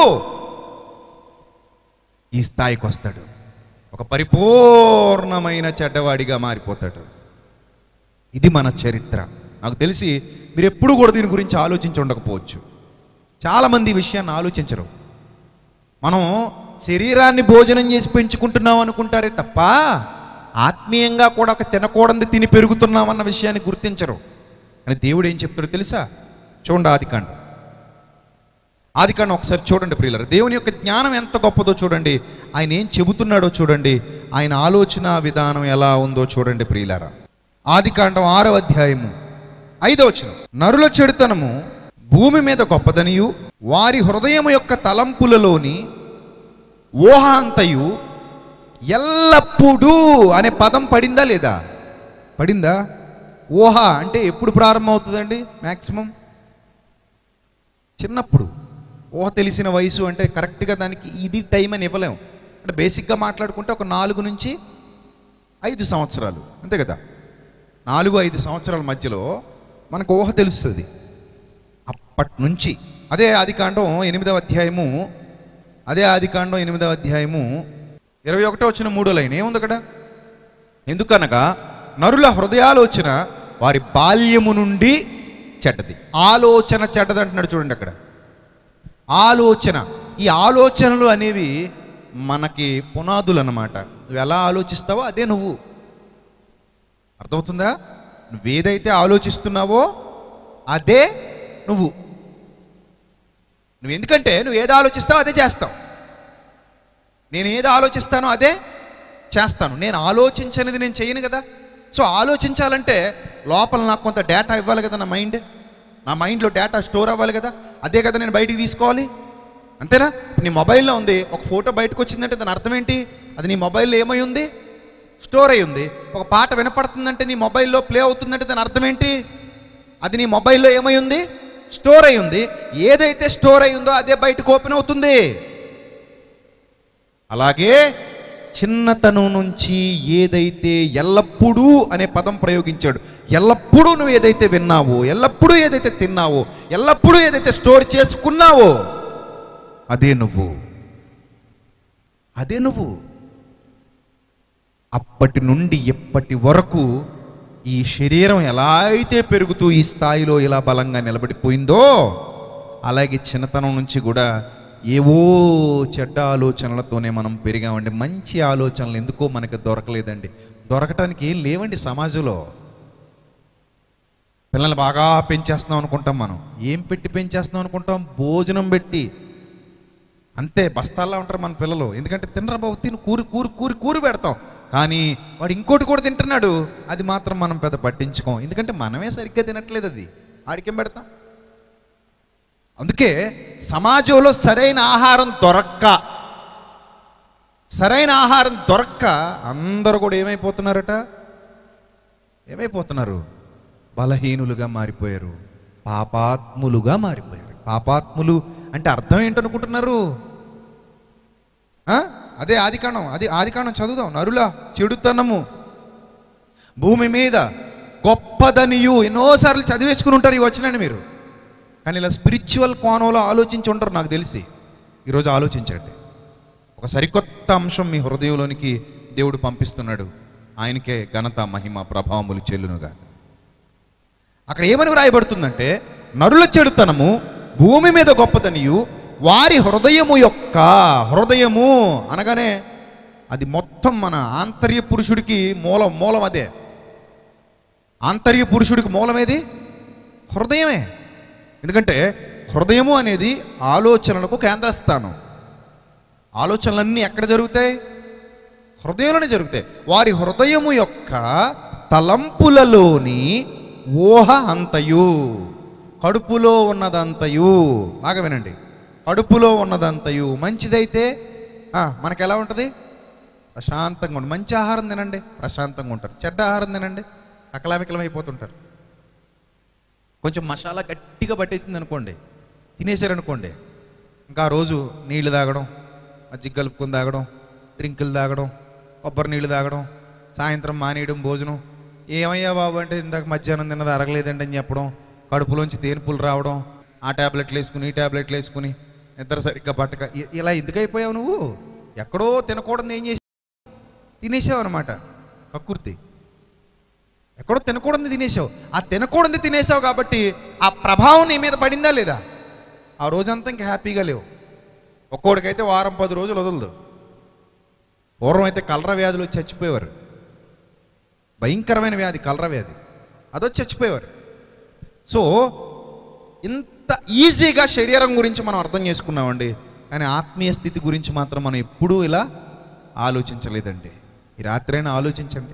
ఈ స్థాయికి వస్తాడు ఒక పరిపూర్ణమైన చెడ్డవాడిగా మారిపోతాడు ఇది మన చరిత్ర నాకు తెలిసి మీరు ఎప్పుడు కూడా దీని గురించి ఆలోచించి ఉండకపోవచ్చు చాలామంది ఈ విషయాన్ని ఆలోచించరు మనం శరీరాన్ని భోజనం చేసి పెంచుకుంటున్నాం అనుకుంటారే తప్ప ఆత్మీయంగా కూడా ఒక తినకూడదు తిని పెరుగుతున్నాం అన్న విషయాన్ని గుర్తించరు అని దేవుడు ఏం చెప్తాడో తెలుసా చూడండి ఆదికాండం ఆదికాండం ఒకసారి చూడండి ప్రియులరు దేవుని యొక్క జ్ఞానం ఎంత గొప్పదో చూడండి ఆయన ఏం చెబుతున్నాడో చూడండి ఆయన ఆలోచన విధానం ఎలా ఉందో చూడండి ప్రియులారా ఆదికాండం ఆరవ అధ్యాయము ఐదవ వచనం నరుల చెడుతనము భూమి మీద గొప్పదనియు వారి హృదయము యొక్క తలంపులలోని ఊహ అంతయు ఎల్లప్పుడూ అనే పదం పడిందా లేదా పడిందా ఊహ అంటే ఎప్పుడు ప్రారంభం అవుతుందండి మ్యాక్సిమం చిన్నప్పుడు ఊహ తెలిసిన వయసు అంటే కరెక్ట్గా దానికి ఇది టైం అని ఇవ్వలేం అంటే బేసిక్గా మాట్లాడుకుంటే ఒక నాలుగు నుంచి ఐదు సంవత్సరాలు అంతే కదా నాలుగు ఐదు సంవత్సరాల మధ్యలో మనకు ఊహ తెలుస్తుంది అప్పటి నుంచి అదే ఆదికాండం ఎనిమిదవ అధ్యాయము అదే ఆదికాండం ఎనిమిదవ అధ్యాయము ఇరవై ఒకటో వచ్చిన మూడో లైన్ ఏముంది అక్కడ ఎందుకనగా నరుల హృదయాలోచన వారి బాల్యము నుండి చెడ్డది ఆలోచన చెడ్డది అంటున్నాడు చూడండి అక్కడ ఆలోచన ఈ ఆలోచనలు అనేవి మనకి పునాదులు అన్నమాట నువ్వు ఎలా ఆలోచిస్తావో అదే నువ్వు అర్థమవుతుందా నువ్వేదైతే ఆలోచిస్తున్నావో అదే నువ్వు నువ్వు ఎందుకంటే నువ్వు ఏది ఆలోచిస్తావో అదే చేస్తావు నేను ఏది ఆలోచిస్తానో అదే చేస్తాను నేను ఆలోచించనిది నేను చేయను కదా సో ఆలోచించాలంటే లోపల నాకు కొంత డేటా ఇవ్వాలి కదా నా మైండ్ నా మైండ్లో డేటా స్టోర్ అవ్వాలి కదా అదే కదా నేను బయటికి తీసుకోవాలి అంతేనా ఇప్పుడు నీ మొబైల్లో ఉంది ఒక ఫోటో బయటకు వచ్చిందంటే దాని అర్థం ఏంటి అది నీ మొబైల్లో ఏమై ఉంది స్టోర్ అయి ఉంది ఒక పాట వినపడుతుందంటే నీ మొబైల్లో ప్లే అవుతుందంటే దాని అర్థం ఏంటి అది నీ మొబైల్లో ఏమై ఉంది స్టోర్ అయి ఉంది ఏదైతే స్టోర్ అయి ఉందో అదే బయటకు ఓపెన్ అవుతుంది అలాగే చిన్నతనం నుంచి ఏదైతే ఎల్లప్పుడూ అనే పదం ప్రయోగించాడు ఎల్లప్పుడూ నువ్వు ఏదైతే విన్నావో ఎల్లప్పుడూ ఏదైతే తిన్నావో ఎల్లప్పుడూ ఏదైతే స్టోర్ చేసుకున్నావో అదే నువ్వు అదే నువ్వు అప్పటి నుండి ఎప్పటి వరకు ఈ శరీరం ఎలా అయితే పెరుగుతూ ఈ స్థాయిలో ఇలా బలంగా నిలబడిపోయిందో అలాగే చిన్నతనం నుంచి కూడా ఏవో చెడ్డ ఆలోచనలతోనే మనం పెరిగామండి మంచి ఆలోచనలు ఎందుకో మనకి దొరకలేదండి దొరకటానికి ఏం లేవండి సమాజంలో పిల్లల్ని బాగా పెంచేస్తున్నాం అనుకుంటాం మనం ఏం పెట్టి పెంచేస్తున్నాం అనుకుంటాం భోజనం పెట్టి అంతే బస్తాల్లో ఉంటారు మన పిల్లలు ఎందుకంటే తినరా బాబు తిని కూరి కూరి కూరి కూరి పెడతాం కానీ వాడు ఇంకోటి కూడా తింటున్నాడు అది మాత్రం మనం పెద్ద పట్టించుకోం ఎందుకంటే మనమే సరిగ్గా తినట్లేదు అది ఆడికేం పెడతాం అందుకే సమాజంలో సరైన ఆహారం దొరక్క సరైన ఆహారం దొరక్క అందరూ కూడా ఏమైపోతున్నారట ఏమైపోతున్నారు బలహీనులుగా మారిపోయారు పాపాత్ములుగా మారిపోయారు పాపాత్ములు అంటే అర్థం ఏంటనుకుంటున్నారు ఆ? అదే ఆదికాండం అది ఆదికాండం చదువుదాం నరుల చెడుతనము భూమి మీద గొప్పదనియు ఎన్నోసార్లు చదివేసుకుని ఉంటారు ఈ వచ్చినండి మీరు కానీ ఇలా స్పిరిచువల్ కోణంలో ఆలోచించి ఉంటారు నాకు తెలిసి ఈరోజు ఆలోచించండి ఒక సరికొత్త అంశం మీ హృదయంలోనికి దేవుడు పంపిస్తున్నాడు ఆయనకే ఘనత మహిమ ప్రభావములు చెల్లునుగా అక్కడ ఏమని వ్రాయబడుతుందంటే నరుల చెడుతనము భూమి మీద గొప్పతనియు వారి హృదయము యొక్క హృదయము అనగానే అది మొత్తం మన ఆంతర్య పురుషుడికి మూలం మూలం అదే ఆంతర్య పురుషుడికి మూలమేది హృదయమే ఎందుకంటే హృదయము అనేది ఆలోచనలకు కేంద్రస్థానం ఆలోచనలన్నీ ఎక్కడ జరుగుతాయి హృదయంలోనే జరుగుతాయి వారి హృదయము యొక్క తలంపులలోని ఊహ అంతయు కడుపులో ఉన్నదంతయు బాగా వినండి కడుపులో ఉన్నదంతయు మంచిదైతే ఆ, మనకి ఎలా ఉంటుంది ప్రశాంతంగా ఉంటుంది మంచి ఆహారం తినండి ప్రశాంతంగా ఉంటారు చెడ్డ ఆహారం తినండి అకలావికలం అయిపోతుంటారు కొంచెం మసాలా గట్టిగా పట్టేసింది అనుకోండి తినేశారనుకోండి ఇంకా ఆ రోజు నీళ్లు తాగడం మజ్జిగ కలుపుకొని తాగడం డ్రింకులు తాగడం కొబ్బరి నీళ్లు తాగడం సాయంత్రం మానేయడం భోజనం ఏమయ్యా బాబు అంటే ఇందాక మధ్యాహ్నం తిన్నది అరగలేదండి అని చెప్పడం కడుపులోంచి తేనుపులు రావడం ఆ ట్యాబ్లెట్లు వేసుకుని ఈ ట్యాబ్లెట్లు వేసుకుని నిద్ర సరిగ్గా పట్టక ఇ- ఇలా ఎందుకు అయిపోయావు నువ్వు ఎక్కడో తినకూడదు ఏం చేసి తినేసావు అనమాట కక్కుర్తి ఎక్కడో తినకూడదు తినేసావు ఆ తినకూడదు తినేసావు కాబట్టి ఆ ప్రభావం నీ మీద పడిందా లేదా ఆ రోజంతా ఇంకా హ్యాపీగా లేవు ఒక్కోడికైతే వారం పది రోజులు వదలదు పూర్వం అయితే కలర వ్యాధులు వచ్చి చచ్చిపోయేవారు భయంకరమైన వ్యాధి కలర వ్యాధి అదొచ్చి చచ్చిపోయేవారు సో ఇంత ఈజీగా శరీరం గురించి మనం అర్థం చేసుకున్నామండి కానీ ఆత్మీయ స్థితి గురించి మాత్రం మనం ఎప్పుడూ ఇలా ఆలోచించలేదండి ఈ రాత్రైనా ఆలోచించండి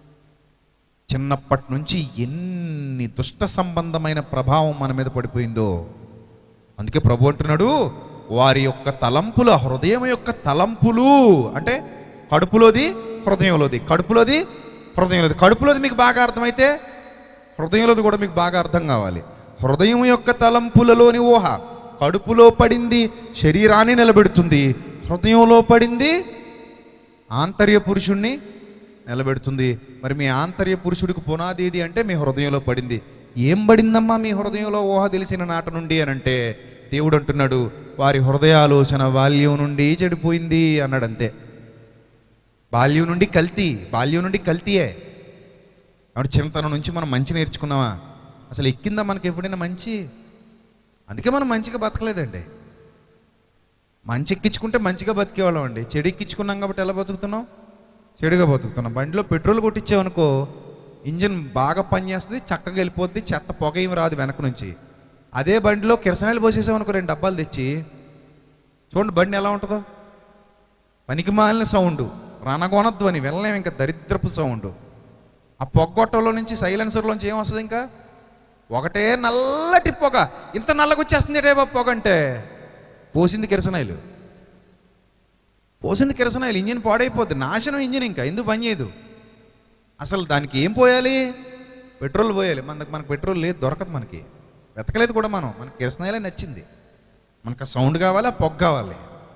చిన్నప్పటి నుంచి ఎన్ని దుష్ట సంబంధమైన ప్రభావం మన మీద పడిపోయిందో అందుకే ప్రభు అంటున్నాడు వారి యొక్క తలంపుల హృదయం యొక్క తలంపులు అంటే కడుపులోది హృదయంలోది కడుపులోది హృదయంలోది కడుపులోది మీకు బాగా అర్థమైతే హృదయంలోది కూడా మీకు బాగా అర్థం కావాలి హృదయం యొక్క తలంపులలోని ఊహ కడుపులో పడింది శరీరాన్ని నిలబెడుతుంది హృదయంలో పడింది ఆంతర్య పురుషుణ్ణి నిలబెడుతుంది మరి మీ ఆంతర్య పురుషుడికి పునాది ఏది అంటే మీ హృదయంలో పడింది ఏం పడిందమ్మా మీ హృదయంలో ఊహ తెలిసిన నాట నుండి అని అంటే దేవుడు అంటున్నాడు వారి హృదయాలోచన బాల్యం నుండి చెడిపోయింది అన్నాడు అంతే బాల్యం నుండి కల్తీ బాల్యం నుండి కల్తీయే కాబట్టి చిన్నతనం నుంచి మనం మంచి నేర్చుకున్నామా అసలు ఎక్కిందా మనకి ఎప్పుడైనా మంచి అందుకే మనం మంచిగా బతకలేదండి మంచి ఎక్కించుకుంటే మంచిగా బతికేవాళ్ళం అండి చెడు ఎక్కించుకున్నాం కాబట్టి ఎలా బతుకుతున్నాం చెడుగా బతుకుతున్నాం బండిలో పెట్రోల్ కొట్టించామనుకో ఇంజిన్ బాగా పనిచేస్తుంది చక్కగా వెళ్ళిపోద్ది చెత్త పొగ ఏమి రాదు వెనక నుంచి అదే బండిలో కిరసనాయిలు పోసేసామనుకో రెండు డబ్బాలు తెచ్చి చూడండి బండి ఎలా ఉంటుందో పనికి మాలిన సౌండ్ రణగొనధ్వని వెళ్ళలేం ఇంకా దరిద్రపు సౌండ్ ఆ పొగ్గొట్టంలో నుంచి సైలెన్సర్లోంచి ఏం వస్తుంది ఇంకా ఒకటే నల్లటి పొగ ఇంత నల్లగా వచ్చేస్తుంది రే బాబు పొగ అంటే పోసింది కిరసనాయిలు పోసింది కిరసనాయిలు ఇంజిన్ పాడైపోద్ది నాశనం ఇంజిన్ ఇంకా ఎందుకు పని చేయదు అసలు దానికి ఏం పోయాలి పెట్రోల్ పోయాలి మనకు మనకు పెట్రోల్ లేదు దొరకదు మనకి వెతకలేదు కూడా మనం మనకి కిరసనాయిలే నచ్చింది మనకు ఆ సౌండ్ కావాలి ఆ పొగ కావాలి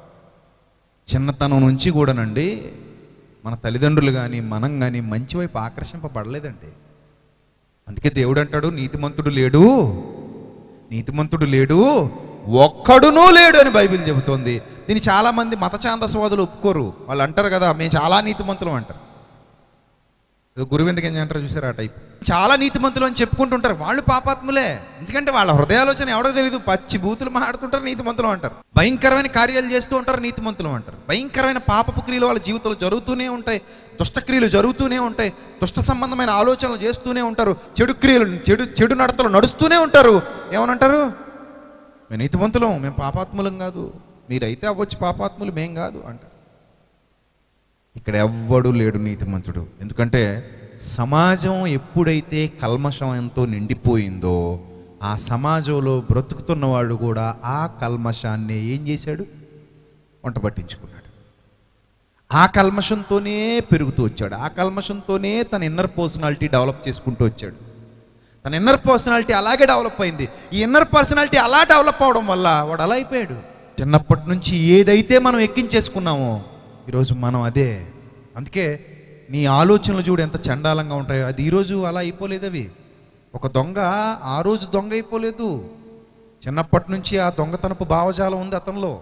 చిన్నతనం నుంచి కూడానండి మన తల్లిదండ్రులు కానీ మనం కానీ మంచి వైపు ఆకర్షింపబడలేదండి అందుకే దేవుడు అంటాడు నీతిమంతుడు లేడు నీతిమంతుడు లేడు ఒక్కడునూ లేడు అని బైబిల్ చెబుతోంది దీన్ని చాలామంది మత ఛాందసవాదులు ఒప్పుకోరు వాళ్ళు అంటారు కదా మేము చాలా నీతిమంతులం అంటారు ఏదో గురువు ఎందుకు ఏం అంటారు చూసారు ఆ టైప్ చాలా నీతిమంతులు అని చెప్పుకుంటుంటారు వాళ్ళు పాపాత్ములే ఎందుకంటే వాళ్ళ హృదయాలోచన ఎవడో తెలియదు పచ్చి బూతులు మాట్లాడుతుంటారు నీతిమంతులు అంటారు భయంకరమైన కార్యాలు చేస్తూ ఉంటారు నీతిమంతులు అంటారు భయంకరమైన పాపపు క్రియలు వాళ్ళ జీవితంలో జరుగుతూనే ఉంటాయి దుష్టక్రియలు జరుగుతూనే ఉంటాయి దుష్ట సంబంధమైన ఆలోచనలు చేస్తూనే ఉంటారు చెడు క్రియలు చెడు చెడు నడతలు నడుస్తూనే ఉంటారు ఏమనంటారు మేము నీతిమంతులం మేము పాపాత్ములం కాదు మీరైతే అవ్వచ్చు పాపాత్ములు మేం కాదు అంటారు ఇక్కడ ఎవ్వడు లేడు నీతిమంతుడు ఎందుకంటే సమాజం ఎప్పుడైతే కల్మషంతో నిండిపోయిందో ఆ సమాజంలో బ్రతుకుతున్నవాడు కూడా ఆ కల్మషాన్ని ఏం చేశాడు వంట పట్టించుకున్నాడు ఆ కల్మషంతోనే పెరుగుతూ వచ్చాడు ఆ కల్మషంతోనే తన ఇన్నర్ పర్సనాలిటీ డెవలప్ చేసుకుంటూ వచ్చాడు తన ఇన్నర్ పర్సనాలిటీ అలాగే డెవలప్ అయింది ఈ ఇన్నర్ పర్సనాలిటీ అలా డెవలప్ అవడం వల్ల వాడు అలా అయిపోయాడు చిన్నప్పటి నుంచి ఏదైతే మనం ఎక్కించేసుకున్నామో ఈరోజు మనం అదే అందుకే నీ ఆలోచనలు చూడు ఎంత చండాలంగా ఉంటాయో అది ఈరోజు అలా అయిపోలేదు అవి ఒక దొంగ ఆ రోజు దొంగ అయిపోలేదు చిన్నప్పటి నుంచి ఆ దొంగతనపు భావజాలం ఉంది అతనిలో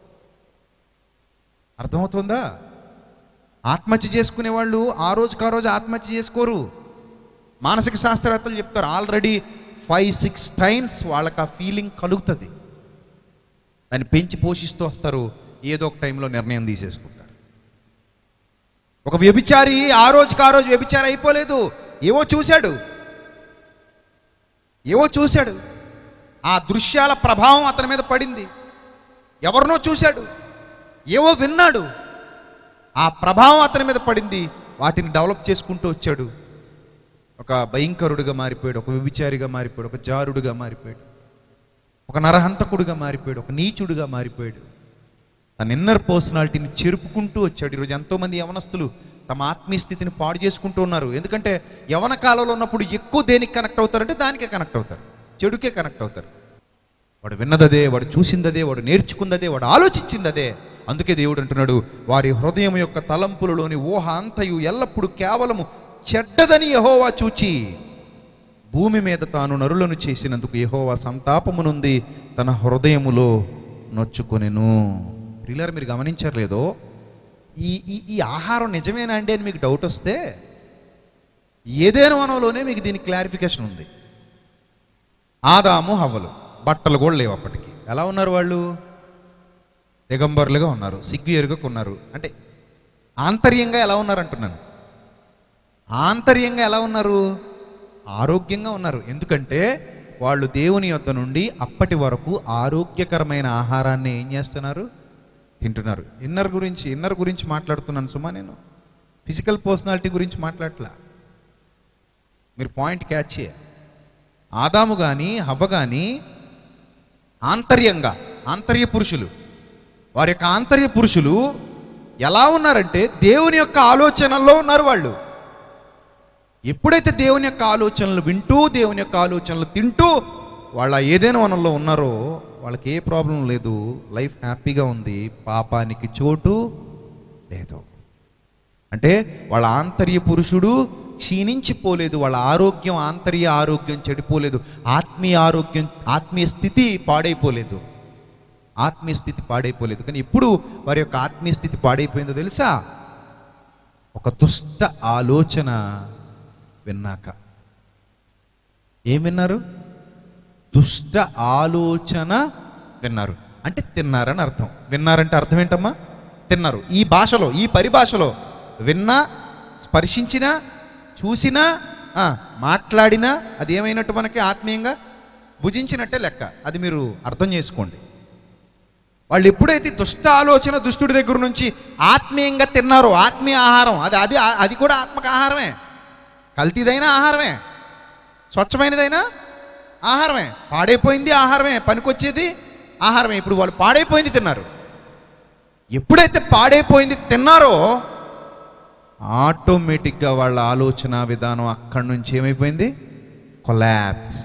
అర్థమవుతుందా ఆత్మహత్య చేసుకునే వాళ్ళు ఆ రోజుకి ఆ రోజు ఆత్మహత్య చేసుకోరు మానసిక శాస్త్రవేత్తలు చెప్తారు ఆల్రెడీ ఫైవ్ సిక్స్ టైమ్స్ వాళ్ళకి ఆ ఫీలింగ్ కలుగుతుంది దాన్ని పెంచి పోషిస్తూ వస్తారు ఏదో ఒక టైంలో నిర్ణయం తీసేసుకుంటారు ఒక వ్యభిచారి ఆ రోజుకి ఆ రోజు వ్యభిచారి అయిపోలేదు ఏవో చూశాడు ఏవో చూశాడు ఆ దృశ్యాల ప్రభావం అతని మీద పడింది ఎవరినో చూశాడు ఏవో విన్నాడు ఆ ప్రభావం అతని మీద పడింది వాటిని డెవలప్ చేసుకుంటూ వచ్చాడు ఒక భయంకరుడిగా మారిపోయాడు ఒక వ్యభిచారిగా మారిపోయాడు ఒక జారుడుగా మారిపోయాడు ఒక నరహంతకుడుగా మారిపోయాడు ఒక నీచుడుగా మారిపోయాడు తన ఇన్నర్ పర్సనాలిటీని చెరుపుకుంటూ వచ్చాడు ఈరోజు ఎంతోమంది యవనస్తులు తమ ఆత్మీయ స్థితిని పాడు చేసుకుంటూ ఉన్నారు ఎందుకంటే యవన కాలంలో ఉన్నప్పుడు ఎక్కువ దేనికి కనెక్ట్ అవుతారంటే దానికే కనెక్ట్ అవుతారు చెడుకే కనెక్ట్ అవుతారు వాడు విన్నదదే వాడు చూసిందదే వాడు నేర్చుకుందదే వాడు ఆలోచించిందదే అందుకే దేవుడు అంటున్నాడు వారి హృదయం యొక్క తలంపులలోని ఊహ అంతయు ఎల్లప్పుడూ కేవలము చెడ్డదని యహోవా చూచి భూమి మీద తాను నరులను చేసినందుకు యహోవా సంతాపమునుంది తన హృదయములో నొచ్చుకొనెను ప్రియులారు మీరు గమనించారు లేదో ఈ ఈ ఈ ఆహారం నిజమేనా అండి అని మీకు డౌట్ వస్తే ఏదైనా వనంలోనే మీకు దీని క్లారిఫికేషన్ ఉంది ఆదాము హవ్వలు బట్టలు కూడా లేవు అప్పటికి ఎలా ఉన్నారు వాళ్ళు దిగంబరులుగా ఉన్నారు సిగ్గు ఎరుగకు ఉన్నారు అంటే ఆంతర్యంగా ఎలా ఉన్నారు అంటున్నాను ఆంతర్యంగా ఎలా ఉన్నారు ఆరోగ్యంగా ఉన్నారు ఎందుకంటే వాళ్ళు దేవుని యొద్ద నుండి అప్పటి వరకు ఆరోగ్యకరమైన ఆహారాన్ని ఏం చేస్తున్నారు తింటున్నారు ఇన్నర్ గురించి ఇన్నర్ గురించి మాట్లాడుతున్నాను సుమా నేను ఫిజికల్ పర్సనాలిటీ గురించి మాట్లాడట్లా మీరు పాయింట్ క్యాచ్ చేయాలి ఆదాము కానీ హవ్వ కానీ ఆంతర్యంగా ఆంతర్య పురుషులు వారి యొక్క ఆంతర్య పురుషులు ఎలా ఉన్నారంటే దేవుని యొక్క ఆలోచనల్లో ఉన్నారు వాళ్ళు ఎప్పుడైతే దేవుని యొక్క ఆలోచనలు వింటూ దేవుని యొక్క ఆలోచనలు తింటూ వాళ్ళ ఏదైనా వనంలో ఉన్నారో వాళ్ళకి ఏ ప్రాబ్లం లేదు లైఫ్ హ్యాపీగా ఉంది పాపానికి చోటు లేదు అంటే వాళ్ళ ఆంతర్య పురుషుడు క్షీణించిపోలేదు వాళ్ళ ఆరోగ్యం ఆంతర్య ఆరోగ్యం చెడిపోలేదు ఆత్మీయ ఆరోగ్యం ఆత్మీయ స్థితి పాడైపోలేదు ఆత్మీయ స్థితి పాడైపోలేదు కానీ ఎప్పుడు వారి యొక్క ఆత్మీయ స్థితి పాడైపోయిందో తెలుసా ఒక దుష్ట ఆలోచన విన్నాక ఏం విన్నారు దుష్ట ఆలోచన విన్నారు అంటే తిన్నారని అర్థం విన్నారంటే అర్థం ఏంటమ్మా తిన్నారు ఈ భాషలో ఈ పరిభాషలో విన్నా స్పర్శించినా చూసినా ఆ, మాట్లాడినా అది ఏమైనట్టు మనకి ఆత్మీయంగా భుజించినట్టే లెక్క అది మీరు అర్థం చేసుకోండి వాళ్ళు ఎప్పుడైతే దుష్ట ఆలోచన దుష్టుడి దగ్గర నుంచి ఆత్మీయంగా తిన్నారో ఆత్మీయ ఆహారం అది అది అది కూడా ఆత్మక ఆహారమే కల్తీదైన ఆహారమే స్వచ్ఛమైనదైనా ఆహారమే పాడైపోయింది ఆహారమే పనికొచ్చేది ఆహారమే ఇప్పుడు వాళ్ళు పాడైపోయింది తిన్నారు ఎప్పుడైతే పాడైపోయింది తిన్నారో ఆటోమేటిక్గా వాళ్ళ ఆలోచన విధానం అక్కడి నుంచి ఏమైపోయింది కొలాప్స్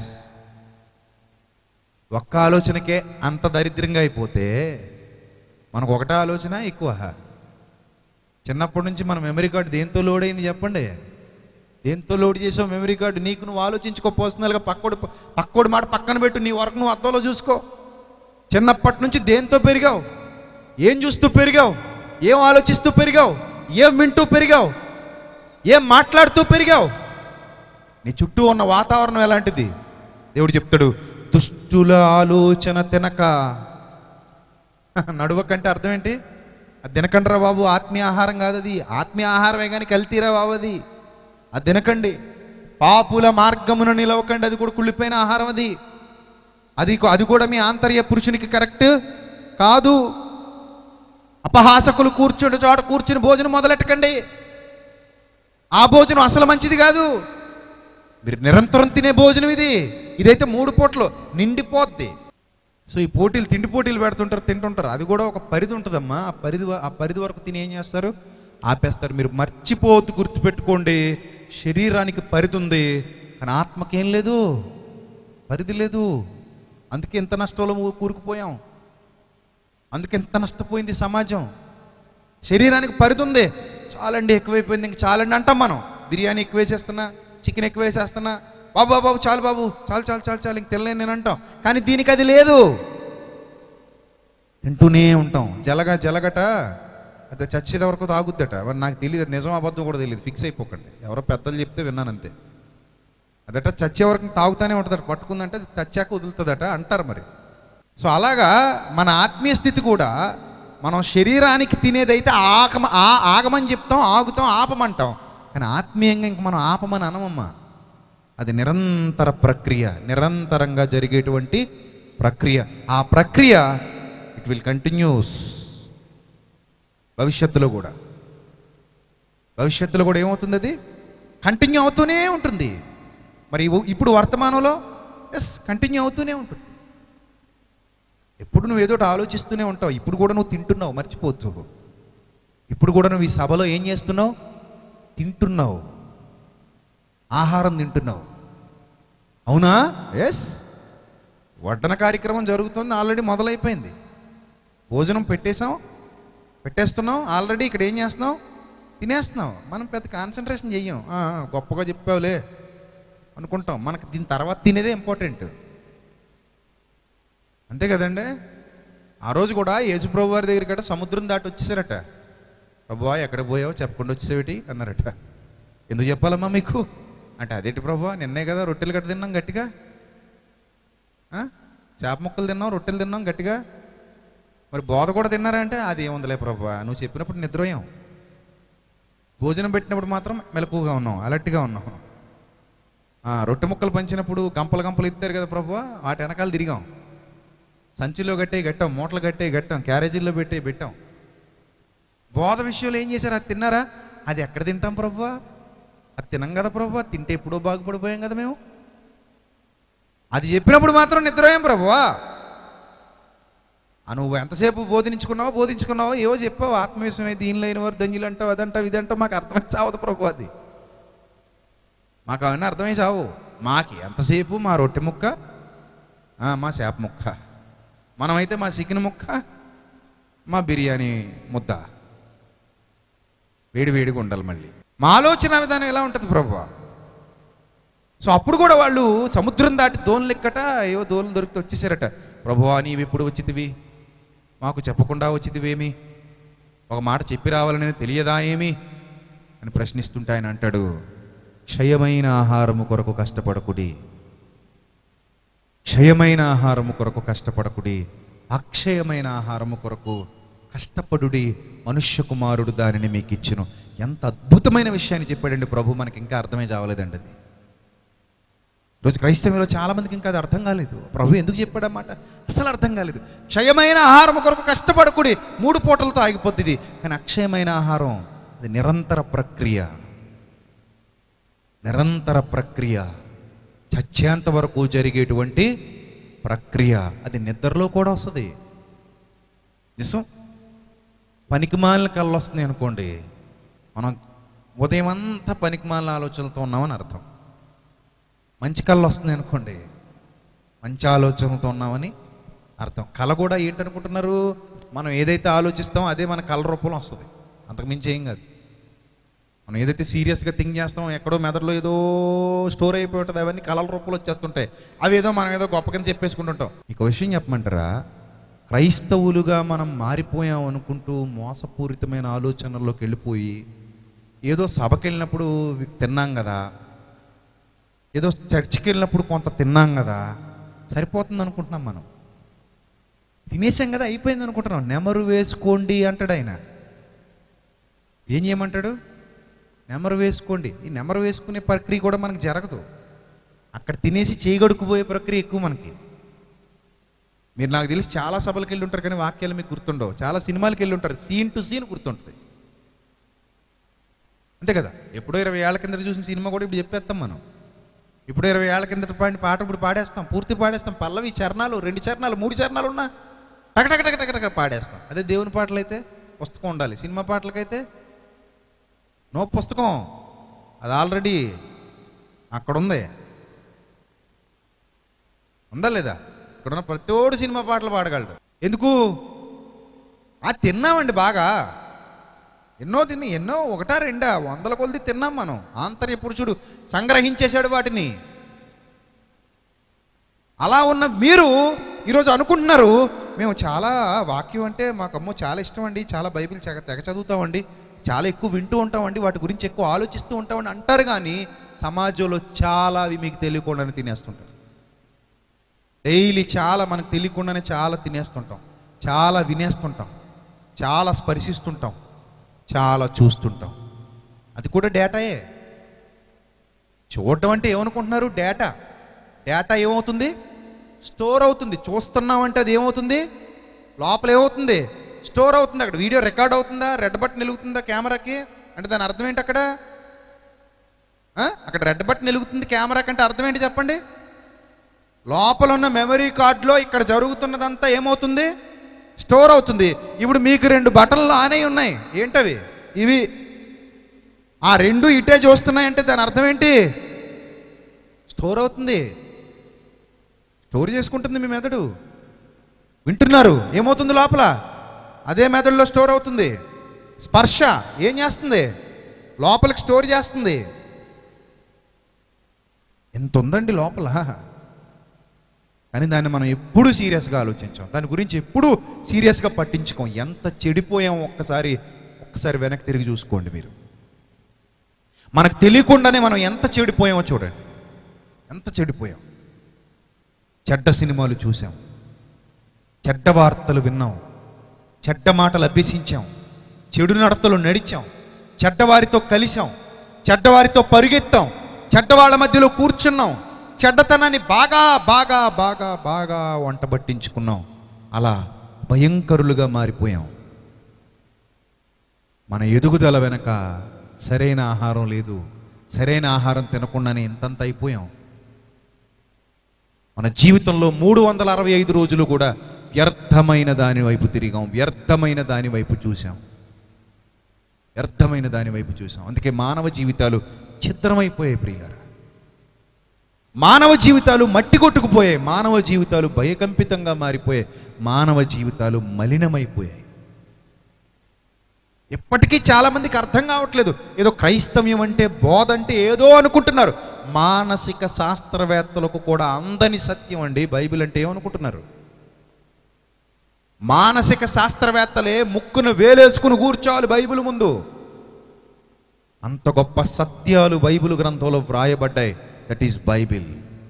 ఒక్క ఆలోచనకే అంత దరిద్రంగా అయిపోతే మనకు ఒకటే ఆలోచన ఎక్కువ చిన్నప్పటి నుంచి మన మెమరీ కార్డు దేంతో లోడ్ అయింది చెప్పండి దేంతో లోడ్ చేసావు మెమరీ కార్డు నీకు నువ్వు ఆలోచించుకో పర్సనల్గా పక్కోడు పక్కోడు మాట పక్కన పెట్టు నీ వరకు నువ్వు అద్దంలో చూసుకో చిన్నప్పటి నుంచి దేంతో పెరిగావు ఏం చూస్తూ పెరిగావు ఏం ఆలోచిస్తూ పెరిగావు ఏం వింటూ పెరిగావు ఏం మాట్లాడుతూ పెరిగావు నీ చుట్టూ ఉన్న వాతావరణం ఎలాంటిది దేవుడు చెప్తాడు దుష్టుల ఆలోచన తినక నడువకంటే అర్థం ఏంటి అది తినకండిరా బాబు ఆత్మీయ ఆహారం కాదు అది ఆత్మీయ ఆహారమే కానీ కల్తీరా బాబు అది అది తినకండి పాపుల మార్గమున నిలవకండి అది కూడా కుళ్ళిపోయిన ఆహారం అది అది కూ- అది కూడా మీ ఆంతర్య పురుషునికి కరెక్ట్ కాదు అపహాసకులు కూర్చుండే చోట కూర్చుని భోజనం మొదలెట్టకండి ఆ భోజనం అసలు మంచిది కాదు మీరు నిరంతరం తినే భోజనం ఇది ఇదైతే మూడు పూటలు నిండిపోద్ది సో ఈ పోటీలు తిండి పోటీలు పెడుతుంటారు తింటుంటారు అది కూడా ఒక పరిధి ఉంటుందమ్మా ఆ పరిధి వ- ఆ పరిధి వరకు తిని ఏం చేస్తారు ఆపేస్తారు మీరు మర్చిపోవద్దు గుర్తుపెట్టుకోండి శరీరానికి పరిధి ఉంది కానీ ఆత్మకేం లేదు పరిధి లేదు అందుకే ఎంత నష్టంలో ఊ- కూరుకుపోయాం అందుకే ఎంత నష్టపోయింది సమాజం శరీరానికి పరిధి ఉంది చాలండి ఎక్కువైపోయింది ఇంక చాలండి అంటాం మనం బిర్యానీ ఎక్కువ వేసేస్తున్నా చికెన్ ఎక్కువ వేసేస్తున్నా బాబు బాబు బాబు చాలు బాబు చాలు చాలు చాలు చాలు ఇంక తినలేను నేను అంటాం కానీ దీనికి అది లేదు తింటూనే ఉంటాం జలగ జలగట అది చచ్చేది వరకు తాగుద్దట మరి నాకు తెలియదు నిజం అబద్ధం కూడా తెలియదు ఫిక్స్ అయిపోకండి ఎవరో పెద్దలు చెప్తే విన్నాను అంతే అదట చచ్చే వరకు తాగుతానే ఉంటుందట పట్టుకుందంటే అది చచ్చాక వదులుతుందట అంటారు మరి సో అలాగా మన ఆత్మీయ స్థితి కూడా మనం శరీరానికి తినేదైతే ఆగమ ఆ ఆగమని చెప్తాం ఆగుతాం ఆపమంటాం కానీ ఆత్మీయంగా ఇంక మనం ఆపమని అనమమ్మా అది నిరంతర ప్రక్రియ నిరంతరంగా జరిగేటువంటి ప్రక్రియ ఆ ప్రక్రియ ఇట్ విల్ కంటిన్యూస్ భవిష్యత్తులో కూడా భవిష్యత్తులో కూడా ఏమవుతుంది అది కంటిన్యూ అవుతూనే ఉంటుంది మరి ఇవ్- ఇప్పుడు వర్తమానంలో ఎస్ కంటిన్యూ అవుతూనే ఉంటుంది ఎప్పుడు నువ్వు ఏదో ఒకటి ఆలోచిస్తూనే ఉంటావు ఇప్పుడు కూడా నువ్వు తింటున్నావు మర్చిపోవచ్చు ఇప్పుడు కూడా నువ్వు ఈ సభలో ఏం చేస్తున్నావు తింటున్నావు ఆహారం తింటున్నావు అవునా ఎస్ వడ్డన కార్యక్రమం జరుగుతుంది ఆల్రెడీ మొదలైపోయింది భోజనం పెట్టేశాం పెట్టేస్తున్నాం ఆల్రెడీ ఇక్కడ ఏం చేస్తున్నాం తినేస్తున్నాం మనం పెద్ద కాన్సన్ట్రేషన్ చెయ్యం "ఆ, ఆ, గొప్పగా చెప్పావులే అనుకుంటాం మనకి దీని తర్వాత తినేదే ఇంపార్టెంట్ అంతే కదండి ఆ రోజు కూడా యేసుప్రభు వారి దగ్గరికి అట సముద్రం దాటి వచ్చేసారట ప్రభువా ఎక్కడికి పోయావు చెప్పకుండా వచ్చేసేవిటి అన్నారట ఎందుకు చెప్పాలమ్మా మీకు అంటే అదేంటి ప్రభువా నిన్నే కదా రొట్టెలు గట్ట తిన్నాం గట్టిగా ఆ? చేప ముక్కలు తిన్నాం రొట్టెలు తిన్నాం గట్టిగా మరి బోధ కూడా తిన్నారా అంటే అది ఏముందిలే ప్రభువా నువ్వు చెప్పినప్పుడు నిద్రపోయాం భోజనం పెట్టినప్పుడు మాత్రం మెలకుగా ఉన్నాం అలర్ట్గా ఉన్నాం ఆ, రొట్టె ముక్కలు పంచినప్పుడు గంపలు గంపలు ఇస్తారు కదా ప్రభువా వాటి వెనకాల తిరిగాం సంచిలో కట్టే గట్టాం మూటలు కట్టే గట్టాం క్యారేజీల్లో పెట్టే పెట్టాం బోధ విషయంలో ఏం చేశారు అది తిన్నారా అది ఎక్కడ తింటాం ప్రభువా అది తినం కదా ప్రభువా తింటే ఎప్పుడో బాగుపడిపోయాం కదా మేము అది చెప్పినప్పుడు మాత్రం నిద్రపోయాం ప్రభువా ఆ నువ్వు ఎంతసేపు బోధించుకున్నావో బోధించుకున్నావో ఏవో చెప్పావు ఆత్మవిషయమే దీని లేని వారు ధన్యులు అంటావు అదంటావు ఇదంటావు మాకు అర్థమై చావదు ప్రభు అది మాకు అవన్నీ అర్థమై చావు మాకి ఎంతసేపు మా రొట్టె ముక్క ఆ, మా చేప ముక్క మనమైతే మా చికెన్ ముక్క మా బిర్యానీ ముద్ద వేడి వేడిగా ఉండాలి మళ్ళీ మా ఆలోచన విధానం ఎలా ఉంటుంది ప్రభు సో అప్పుడు కూడా వాళ్ళు సముద్రం దాటి దోణులు ఎక్కట ఏవో దోణులు దొరికితే వచ్చేసారట ప్రభువా నీవు ఇప్పుడు వచ్చితివి మాకు చెప్పకుండా వచ్చితివేమి ఒక మాట చెప్పి రావాలని తెలియదా ఏమి అని ప్రశ్నిస్తుంటే ఆయన అంటాడు క్షయమైన ఆహారము కొరకు కష్టపడకుడి క్షయమైన ఆహారము కొరకు కష్టపడకుడి అక్షయమైన ఆహారము కొరకు కష్టపడుడి మనుష్య కుమారుడు దానిని మీకు ఇచ్చును ఎంత అద్భుతమైన విషయాన్ని చెప్పాడండి ప్రభు మనకి ఇంకా అర్థమే చావలేదండి అది రోజు క్రైస్తవంలో చాలా మందికి ఇంకా అది అర్థం కాలేదు ప్రభు ఎందుకు చెప్పాడన్నమాట అసలు అర్థం కాలేదు క్షయమైన ఆహారం కొరకు కష్టపడకుడి మూడు పూటలతో ఆగిపోద్ది ఇది కానీ అక్షయమైన ఆహారం అది నిరంతర ప్రక్రియ నిరంతర ప్రక్రియ చచ్చేంత వరకు జరిగేటువంటి ప్రక్రియ అది నిద్రలో కూడా వస్తుంది నిజం పనికిమాలిన కళ్ళు వస్తున్నాయి అనుకోండి మనం ఉదయం అంతా పనికిమాలిన ఆలోచనలతో ఉన్నామని అర్థం మంచి కళ్ళు వస్తున్నాయి అనుకోండి మంచి ఆలోచనలతో ఉన్నామని అర్థం కళ కూడా ఏంటనుకుంటున్నారు మనం ఏదైతే ఆలోచిస్తామో అదే మన కళ రూపంలో వస్తుంది అంతకుమించి ఏం కాదు మనం ఏదైతే సీరియస్గా థింక్ చేస్తామో ఎక్కడో మెదడులో ఏదో స్టోర్ అయిపోయి ఉంటుంది అవన్నీ కళల రూపంలో వచ్చేస్తుంటాయి అవి ఏదో మనం ఏదో గొప్ప కింద చెప్పేసుకుంటుంటాం ఇక విషయం చెప్పమంటారా క్రైస్తవులుగా మనం మారిపోయాం అనుకుంటూ మోసపూరితమైన ఆలోచనల్లోకి వెళ్ళిపోయి ఏదో సభకి వెళ్ళినప్పుడు తిన్నాం కదా ఏదో చర్చికి వెళ్ళినప్పుడు కొంత తిన్నాం కదా సరిపోతుంది అనుకుంటున్నాం మనం తినేసాం కదా అయిపోయింది అనుకుంటున్నాం నెమరు వేసుకోండి అంటాడు ఆయన ఏం చేయమంటాడు నెమరు వేసుకోండి ఈ నెమరు వేసుకునే ప్రక్రియ కూడా మనకు జరగదు అక్కడ తినేసి చేయగడుకుపోయే ప్రక్రియ ఎక్కువ మనకి మీరు నాకు తెలిసి చాలా సభలకు వెళ్ళి ఉంటారు కానీ వాక్యాలు మీకు గుర్తుండవు చాలా సినిమాలకు వెళ్ళి ఉంటారు సీన్ టు సీన్ గుర్తుంటుంది అంతే కదా ఎప్పుడో ఇరవై ఏళ్ళ కింద చూసిన సినిమా కూడా ఇప్పుడు చెప్పేస్తాం మనం ఇప్పుడు ఇరవై ఏళ్ళ కిందట పాడిన పాట ఇప్పుడు పాడేస్తాం పూర్తి పాడేస్తాం పల్లవి చరణాలు రెండు చరణాలు మూడు చరణాలు ఉన్నా టక టక టక టక టక పాడేస్తాం అదే దేవుని పాటలు అయితే పుస్తకం ఉండాలి సినిమా పాటలకైతే నో పుస్తకం అది ఆల్రెడీ అక్కడ ఉంది ఉందా లేదా ఇక్కడ ఉన్న ప్రతిోడు సినిమా పాటలు పాడగలడు ఎందుకు ఆ తిన్నామండి బాగా ఎన్నో తిని ఎన్నో ఒకటా రెండా వందల కొలది తిన్నాం మనం ఆంతర్య పురుషుడు సంగ్రహించేశాడు వాటిని అలా ఉన్న మీరు ఈరోజు అనుకుంటున్నారు మేము చాలా వాక్యం అంటే మాకమ్మో చాలా ఇష్టం అండి చాలా బైబిల్ తెగ తెగ చదువుతామండి చాలా ఎక్కువ వింటూ ఉంటామండి వాటి గురించి ఎక్కువ ఆలోచిస్తూ ఉంటామని అంటారు కానీ సమాజంలో చాలా అవి మీకు తెలియకుండానే తినేస్తుంటారు డైలీ చాలా మనకు తెలియకుండానే చాలా తినేస్తుంటాం చాలా వినేస్తుంటాం చాలా స్పర్శిస్తుంటాం చాలా చూస్తుంటాం అది కూడా డేటాయే చూడటం అంటే ఏమనుకుంటున్నారు డేటా డేటా ఏమవుతుంది స్టోర్ అవుతుంది చూస్తున్నామంటే అది ఏమవుతుంది లోపల ఏమవుతుంది స్టోర్ అవుతుంది అక్కడ వీడియో రికార్డ్ అవుతుందా రెడ్ బటన్ వెలుగుతుందా కెమెరాకి అంటే దాని అర్థం ఏంటి అక్కడ ఆ? అక్కడ రెడ్ బటన్ వెలుగుతుంది కెమెరా కంటే అర్థం ఏంటి చెప్పండి లోపల ఉన్న మెమరీ కార్డులో ఇక్కడ జరుగుతున్నదంతా ఏమవుతుంది స్టోర్ అవుతుంది ఇప్పుడు మీకు రెండు బటన్లు ఆనే ఉన్నాయి ఏంటవి ఇవి ఆ రెండు ఇటే చూస్తున్నాయంటే దాని అర్థం ఏంటి స్టోర్ అవుతుంది స్టోర్ చేసుకుంటుంది మీ మెదడు వింటున్నారు ఏమవుతుంది లోపల అదే మెదడులో స్టోర్ అవుతుంది స్పర్శ ఏం చేస్తుంది లోపలికి స్టోర్ చేస్తుంది ఎంత ఉందండి లోపల కానీ దాన్ని మనం ఎప్పుడు సీరియస్గా ఆలోచించాం దాని గురించి ఎప్పుడు సీరియస్గా పట్టించుకోం ఎంత చెడిపోయాం ఒక్కసారి ఒక్కసారి వెనక్కి తిరిగి చూసుకోండి మీరు మనకు తెలియకుండానే మనం ఎంత చెడిపోయామో చూడండి ఎంత చెడిపోయాం చెడ్డ సినిమాలు చూసాం చెడ్డ వార్తలు విన్నాం చెడ్డ మాటలు అభ్యసించాం చెడు నడతలు నడిచాం చెడ్డవారితో కలిశాం చెడ్డవారితో పరుగెత్తాం చెడ్డవాళ్ళ మధ్యలో కూర్చున్నాం చెడ్డతనాన్ని బాగా బాగా బాగా బాగా వంట పట్టించుకున్నాం అలా భయంకరులుగా మారిపోయాం మన ఎదుగుదల వెనక సరైన ఆహారం లేదు సరైన ఆహారం తినకుండానే ఇంతంత అయిపోయాం మన జీవితంలో మూడు వందల అరవై ఐదు రోజులు కూడా వ్యర్థమైన దాని వైపు తిరిగాం వ్యర్థమైన దాని వైపు చూసాం వ్యర్థమైన దాని వైపు చూసాం అందుకే మానవ జీవితాలు చిత్రమైపోయాయి ప్రియులారా మానవ జీవితాలు మట్టి కొట్టుకుపోయాయి మానవ జీవితాలు భయకంపితంగా మారిపోయాయి మానవ జీవితాలు మలినమైపోయాయి ఇప్పటికీ చాలా మందికి అర్థం కావట్లేదు ఏదో క్రైస్తవ్యం అంటే బోధ అంటే ఏదో అనుకుంటున్నారు మానసిక శాస్త్రవేత్తలకు కూడా అందని సత్యం అండి బైబిల్ అంటే ఏమనుకుంటున్నారు మానసిక శాస్త్రవేత్తలే ముక్కును వేలేసుకుని కూర్చోవాలి బైబిల్ ముందు అంత గొప్ప సత్యాలు బైబిల్ గ్రంథంలో వ్రాయబడ్డాయి దట్ ఈస్ బైబిల్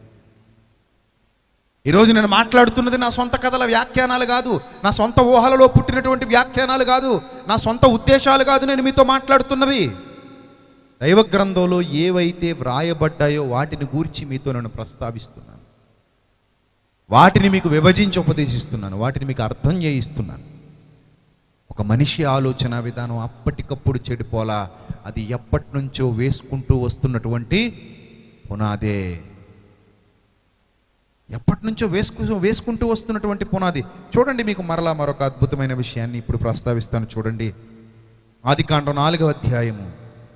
ఈరోజు నేను మాట్లాడుతున్నది నా సొంత కథల వ్యాఖ్యానాలు కాదు నా సొంత ఊహలలో పుట్టినటువంటి వ్యాఖ్యానాలు కాదు నా సొంత ఉద్దేశాలు కాదు నేను మీతో మాట్లాడుతున్నవి దైవ గ్రంథంలో ఏవైతే వ్రాయబడ్డాయో వాటిని గూర్చి మీతో నేను ప్రస్తావిస్తున్నాను వాటిని మీకు విభజించి ఉపదేశిస్తున్నాను వాటిని మీకు అర్థం చేయిస్తున్నాను ఒక మనిషి ఆలోచన విధానం అప్పటికప్పుడు చెడిపోలా అది ఎప్పటి నుంచో వేసుకుంటూ వస్తున్నటువంటి పునాదే ఎప్పటి నుంచో వేసుకు వేసుకుంటూ వస్తున్నటువంటి పునాది చూడండి మీకు మరలా మరొక అద్భుతమైన విషయాన్ని ఇప్పుడు ప్రస్తావిస్తాను చూడండి ఆదికాండం నాలుగవ అధ్యాయము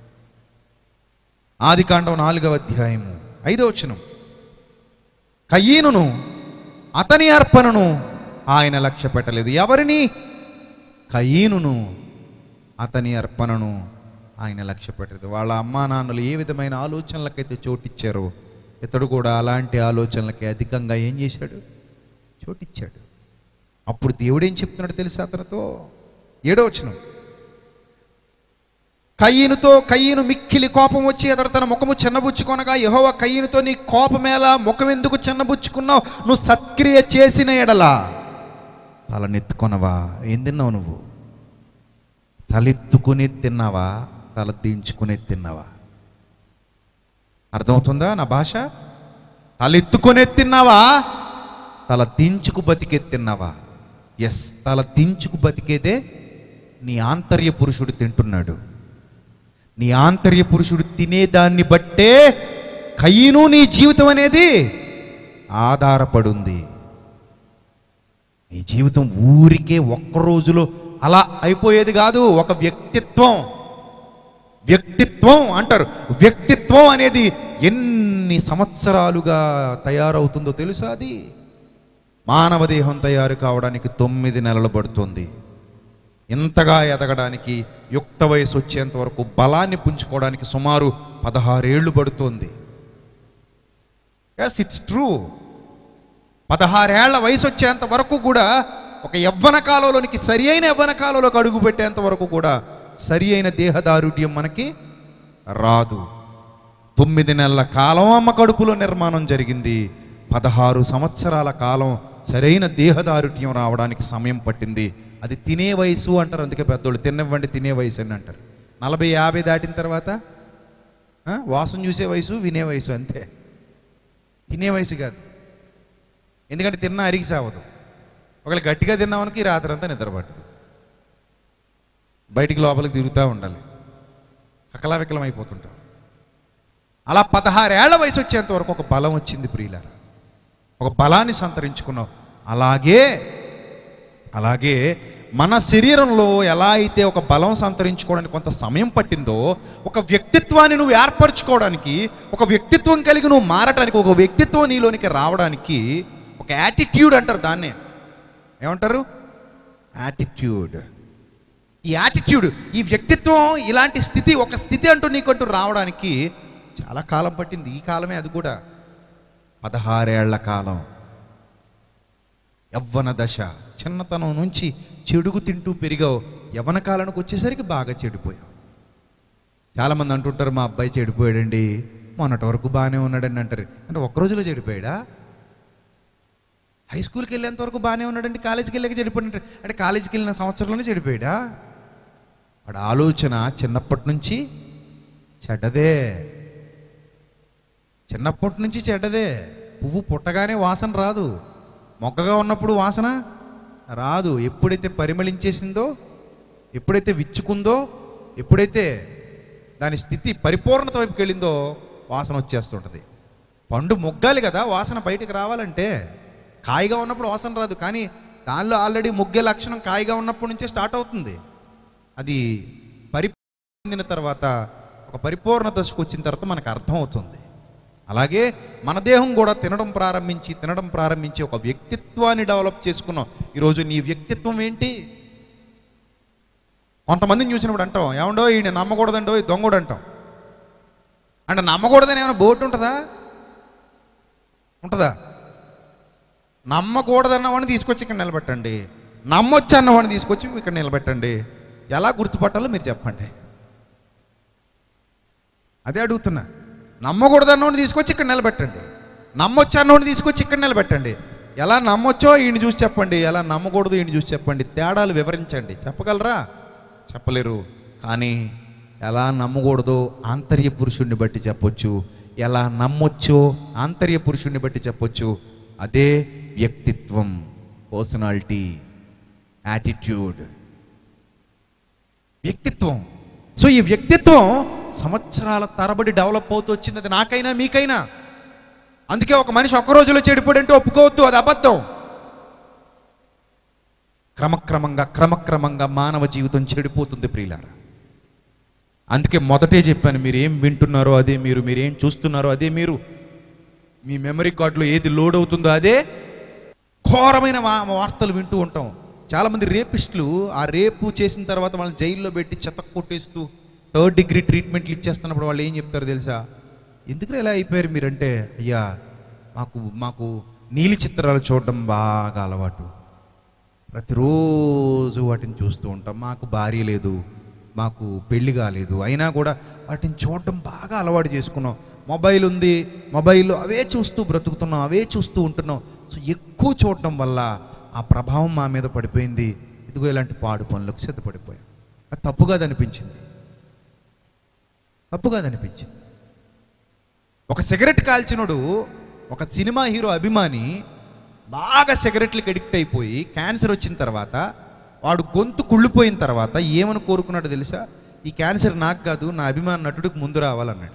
ఆదికాండం నాలుగవ అధ్యాయము ఐదో వచనం కయ్యీనును అతని అర్పణను ఆయన లక్ష్య పెట్టలేదు ఎవరిని కయ్యీనును అతని అర్పణను ఆయన లక్ష్య పెట్టలేదు వాళ్ళ అమ్మా నాన్నలు ఏ విధమైన ఆలోచనలకైతే చోటిచ్చారో ఇతడు కూడా అలాంటి ఆలోచనలకి అధికంగా ఏం చేశాడు చోటిచ్చాడు అప్పుడు దేవుడు ఏం చెప్తున్నాడు తెలుసా అతనితో ఏడో వచనం కయ్యనుతో కయ్యను మిక్కిలి కోపం వచ్చి అతడు తన ముఖము చిన్నబుచ్చుకొనగా యహోవ కయ్యనుతో నీ కోపమేలా ముఖం ఎందుకు చిన్నబుచ్చుకున్నావు నువ్వు సత్క్రియ చేసిన ఎడలా తలనెత్తుకొనవా ఏం తిన్నావు నువ్వు తలెత్తుకుని తిన్నావా తల దించుకుని తిన్నావా అర్థమవుతుందా నా భాష తలెత్తుకునే తిన్నావా తల దించుకు బతికే తిన్నావా ఎస్ తల దించుకు బతికేదే నీ ఆంతర్య పురుషుడు తింటున్నాడు నీ ఆంతర్య పురుషుడు తినేదాన్ని బట్టే కయ్యను నీ జీవితం అనేది ఆధారపడుంది నీ జీవితం ఊరికే ఒక్క రోజులో అలా అయిపోయేది కాదు ఒక వ్యక్తిత్వం వ్యక్తిత్వం అంటారు వ్యక్తిత్వం అనేది ఎన్ని సంవత్సరాలుగా తయారవుతుందో తెలుసా అది మానవ దేహం తయారు కావడానికి తొమ్మిది నెలలు పడుతుంది ఇంతగా ఎదగడానికి యుక్త వయసు వచ్చేంత వరకు బలాన్ని పుంజుకోవడానికి సుమారు పదహారేళ్లు పడుతుంది ఎస్ ఇట్స్ ట్రూ పదహారేళ్ల వయసు వచ్చేంత వరకు కూడా ఒక యవ్వన కాలంలోనికి సరి అయిన యవ్వన కాలంలోకి అడుగు పెట్టేంత వరకు కూడా సరి అయిన దేహదారుఢ్యం మనకి రాదు తొమ్మిది నెలల కాలం అమ్మ కడుపులో నిర్మాణం జరిగింది పదహారు సంవత్సరాల కాలం సరైన దేహదారుఢ్యం రావడానికి సమయం పట్టింది అది తినే వయసు అంటారు అందుకే పెద్దోళ్ళు తినవ్వండి తినే వయసు అని అంటారు నలభై యాభై దాటిన తర్వాత ఆ, వాసన చూసే వయసు వినే వయసు అంతే తినే వయసు కాదు ఎందుకంటే తిన్నా అరిగి సావదు ఒకవేళ గట్టిగా తిన్నామనికి రాత్రి అంతా నిద్రపట్టదు బయటికి లోపలికి తిరుగుతూ ఉండాలి అకలావికలం అయిపోతుంటాం అలా పదహారేళ్ల వయసు వచ్చేంత వరకు ఒక బలం వచ్చింది ప్రియులారా ఒక బలాన్ని సంతరించుకున్నావు అలాగే అలాగే మన శరీరంలో ఎలా అయితే ఒక బలం సంతరించుకోవడానికి కొంత సమయం పట్టిందో ఒక వ్యక్తిత్వాన్ని నువ్వు ఏర్పరచుకోవడానికి ఒక వ్యక్తిత్వం కలిగి నువ్వు మారటానికి ఒక వ్యక్తిత్వం నీలోనికి రావడానికి ఒక యాటిట్యూడ్ అంటారు దాన్నే ఏమంటారు యాటిట్యూడ్ ఈ యాటిట్యూడ్ ఈ వ్యక్తిత్వం ఇలాంటి స్థితి ఒక స్థితి అంటూ నీకంటూ రావడానికి చాలా కాలం పట్టింది ఈ కాలమే అది కూడా పదహారేళ్ల కాలం యవ్వన దశ చిన్నతనం నుంచి చెడుగు తింటూ పెరిగావు యవ్వన కాలానికి వచ్చేసరికి బాగా చెడిపోయావు చాలామంది అంటుంటారు మా అబ్బాయి చెడిపోయాడండి మొన్నటి వరకు బాగానే ఉన్నాడని అంటారు అంటే ఒక్క రోజులో చెడిపోయాడా హై స్కూల్కి వెళ్ళేంత వరకు బాగానే ఉన్నాడండి కాలేజీకి వెళ్ళాక చెడిపోయినట్టు అంటే కాలేజీకి వెళ్ళిన సంవత్సరంలోనే చెడిపోయాడా వాడు ఆలోచన చిన్నప్పటి నుంచి చెడ్డదే చిన్నప్పటి నుంచి చెడ్డదే పువ్వు పుట్టగానే వాసన రాదు మొగ్గగా ఉన్నప్పుడు వాసన రాదు ఎప్పుడైతే పరిమళించేసిందో ఎప్పుడైతే విచ్చుకుందో ఎప్పుడైతే దాని స్థితి పరిపూర్ణత వైపుకి వెళ్ళిందో వాసన వచ్చేస్తుంటుంది పండు మొగ్గాలి కదా వాసన బయటికి రావాలంటే కాయగా ఉన్నప్పుడు వాసన రాదు కానీ దానిలో ఆల్రెడీ మొగ్గే లక్షణం కాయగా ఉన్నప్పటి నుంచే స్టార్ట్ అవుతుంది అది పరిపూర్ణ తర్వాత ఒక పరిపూర్ణ దశకు వచ్చిన తర్వాత మనకు అర్థమవుతుంది అలాగే మన దేహం కూడా తినడం ప్రారంభించి తినడం ప్రారంభించి ఒక వ్యక్తిత్వాన్ని డెవలప్ చేసుకున్నాం ఈరోజు నీ వ్యక్తిత్వం ఏంటి కొంతమందిని చూసినప్పుడు అంటాం ఏమండో ఈయన నమ్మకూడదండో ఈ దొంగడు అంటాం అంటే నమ్మకూడదని ఏమైనా బోర్డు ఉంటుందా ఉంటుందా నమ్మకూడదన్న వాడిని తీసుకొచ్చి ఇక్కడ నిలబెట్టండి నమ్మొచ్చు అన్న వాడిని తీసుకొచ్చి ఇక్కడ నిలబెట్టండి ఎలా గుర్తుపట్టాలో మీరు చెప్పండి అదే అడుగుతున్నా నమ్మకూడదు అన్నోడిని తీసుకొచ్చి ఇక్కడ నిలబెట్టండి నమ్మొచ్చు అన్నోడిని తీసుకొచ్చి ఇక్కడ నిలబెట్టండి ఎలా నమ్మొచ్చో ఈయన చూసి చెప్పండి ఎలా నమ్మకూడదు ఈయన చూసి చెప్పండి తేడాలు వివరించండి చెప్పగలరా చెప్పలేరు కానీ ఎలా నమ్మకూడదో ఆంతర్య పురుషుణ్ణి బట్టి చెప్పొచ్చు ఎలా నమ్మొచ్చో ఆంతర్య పురుషుణ్ణి బట్టి చెప్పొచ్చు అదే వ్యక్తిత్వం పర్సనాలిటీ యాటిట్యూడ్ వ్యక్తిత్వం సో ఈ వ్యక్తిత్వం సంవత్సరాల తరబడి డెవలప్ అవుతూ వచ్చింది అది నాకైనా మీకైనా అందుకే ఒక మనిషి ఒక్క రోజులో చెడిపోడంటే ఒప్పుకోవద్దు అది అబద్ధం క్రమక్రమంగా క్రమక్రమంగా మానవ జీవితం చెడిపోతుంది ప్రియులారా అందుకే మొదటే చెప్పాను మీరు ఏం వింటున్నారో అదే మీరు మీరు ఏం చూస్తున్నారో అదే మీరు మీ మెమరీ కార్డులో ఏది లోడ్ అవుతుందో అదే ఘోరమైన వా- వార్తలు వింటూ ఉంటాం చాలామంది రేపిస్టులు ఆ రేపు చేసిన తర్వాత వాళ్ళని జైల్లో పెట్టి చెత్త కొట్టేస్తూ థర్డ్ డిగ్రీ ట్రీట్మెంట్లు ఇచ్చేస్తున్నప్పుడు వాళ్ళు ఏం చెప్తారు తెలుసా ఎందుకు ఇలా అయిపోయారు మీరంటే అయ్యా మాకు మాకు నీలి చిత్రాలు చూడడం బాగా అలవాటు ప్రతిరోజు వాటిని చూస్తూ ఉంటాం మాకు భార్య లేదు మాకు పెళ్లి కాలేదు అయినా కూడా వాటిని చూడడం బాగా అలవాటు చేసుకున్నాం మొబైల్ ఉంది మొబైల్లో అవే చూస్తూ బ్రతుకుతున్నాం అవే చూస్తూ ఉంటున్నాం సో ఎక్కువ చూడడం వల్ల ఆ ప్రభావం మా మీద పడిపోయింది ఇదిగో ఇలాంటి పాడు పనులకు సిద్ధపడిపోయాం అది తప్పుగాదనిపించింది తప్పుగాదనిపించింది ఒక సిగరెట్ కాల్చినోడు ఒక సినిమా హీరో అభిమాని బాగా సిగరెట్లకు అడిక్ట్ అయిపోయి క్యాన్సర్ వచ్చిన తర్వాత వాడు గొంతు కుళ్ళిపోయిన తర్వాత ఏమని కోరుకున్నాడు తెలుసా ఈ క్యాన్సర్ నాకు కాదు నా అభిమాన నటుడికి ముందు రావాలన్నాడు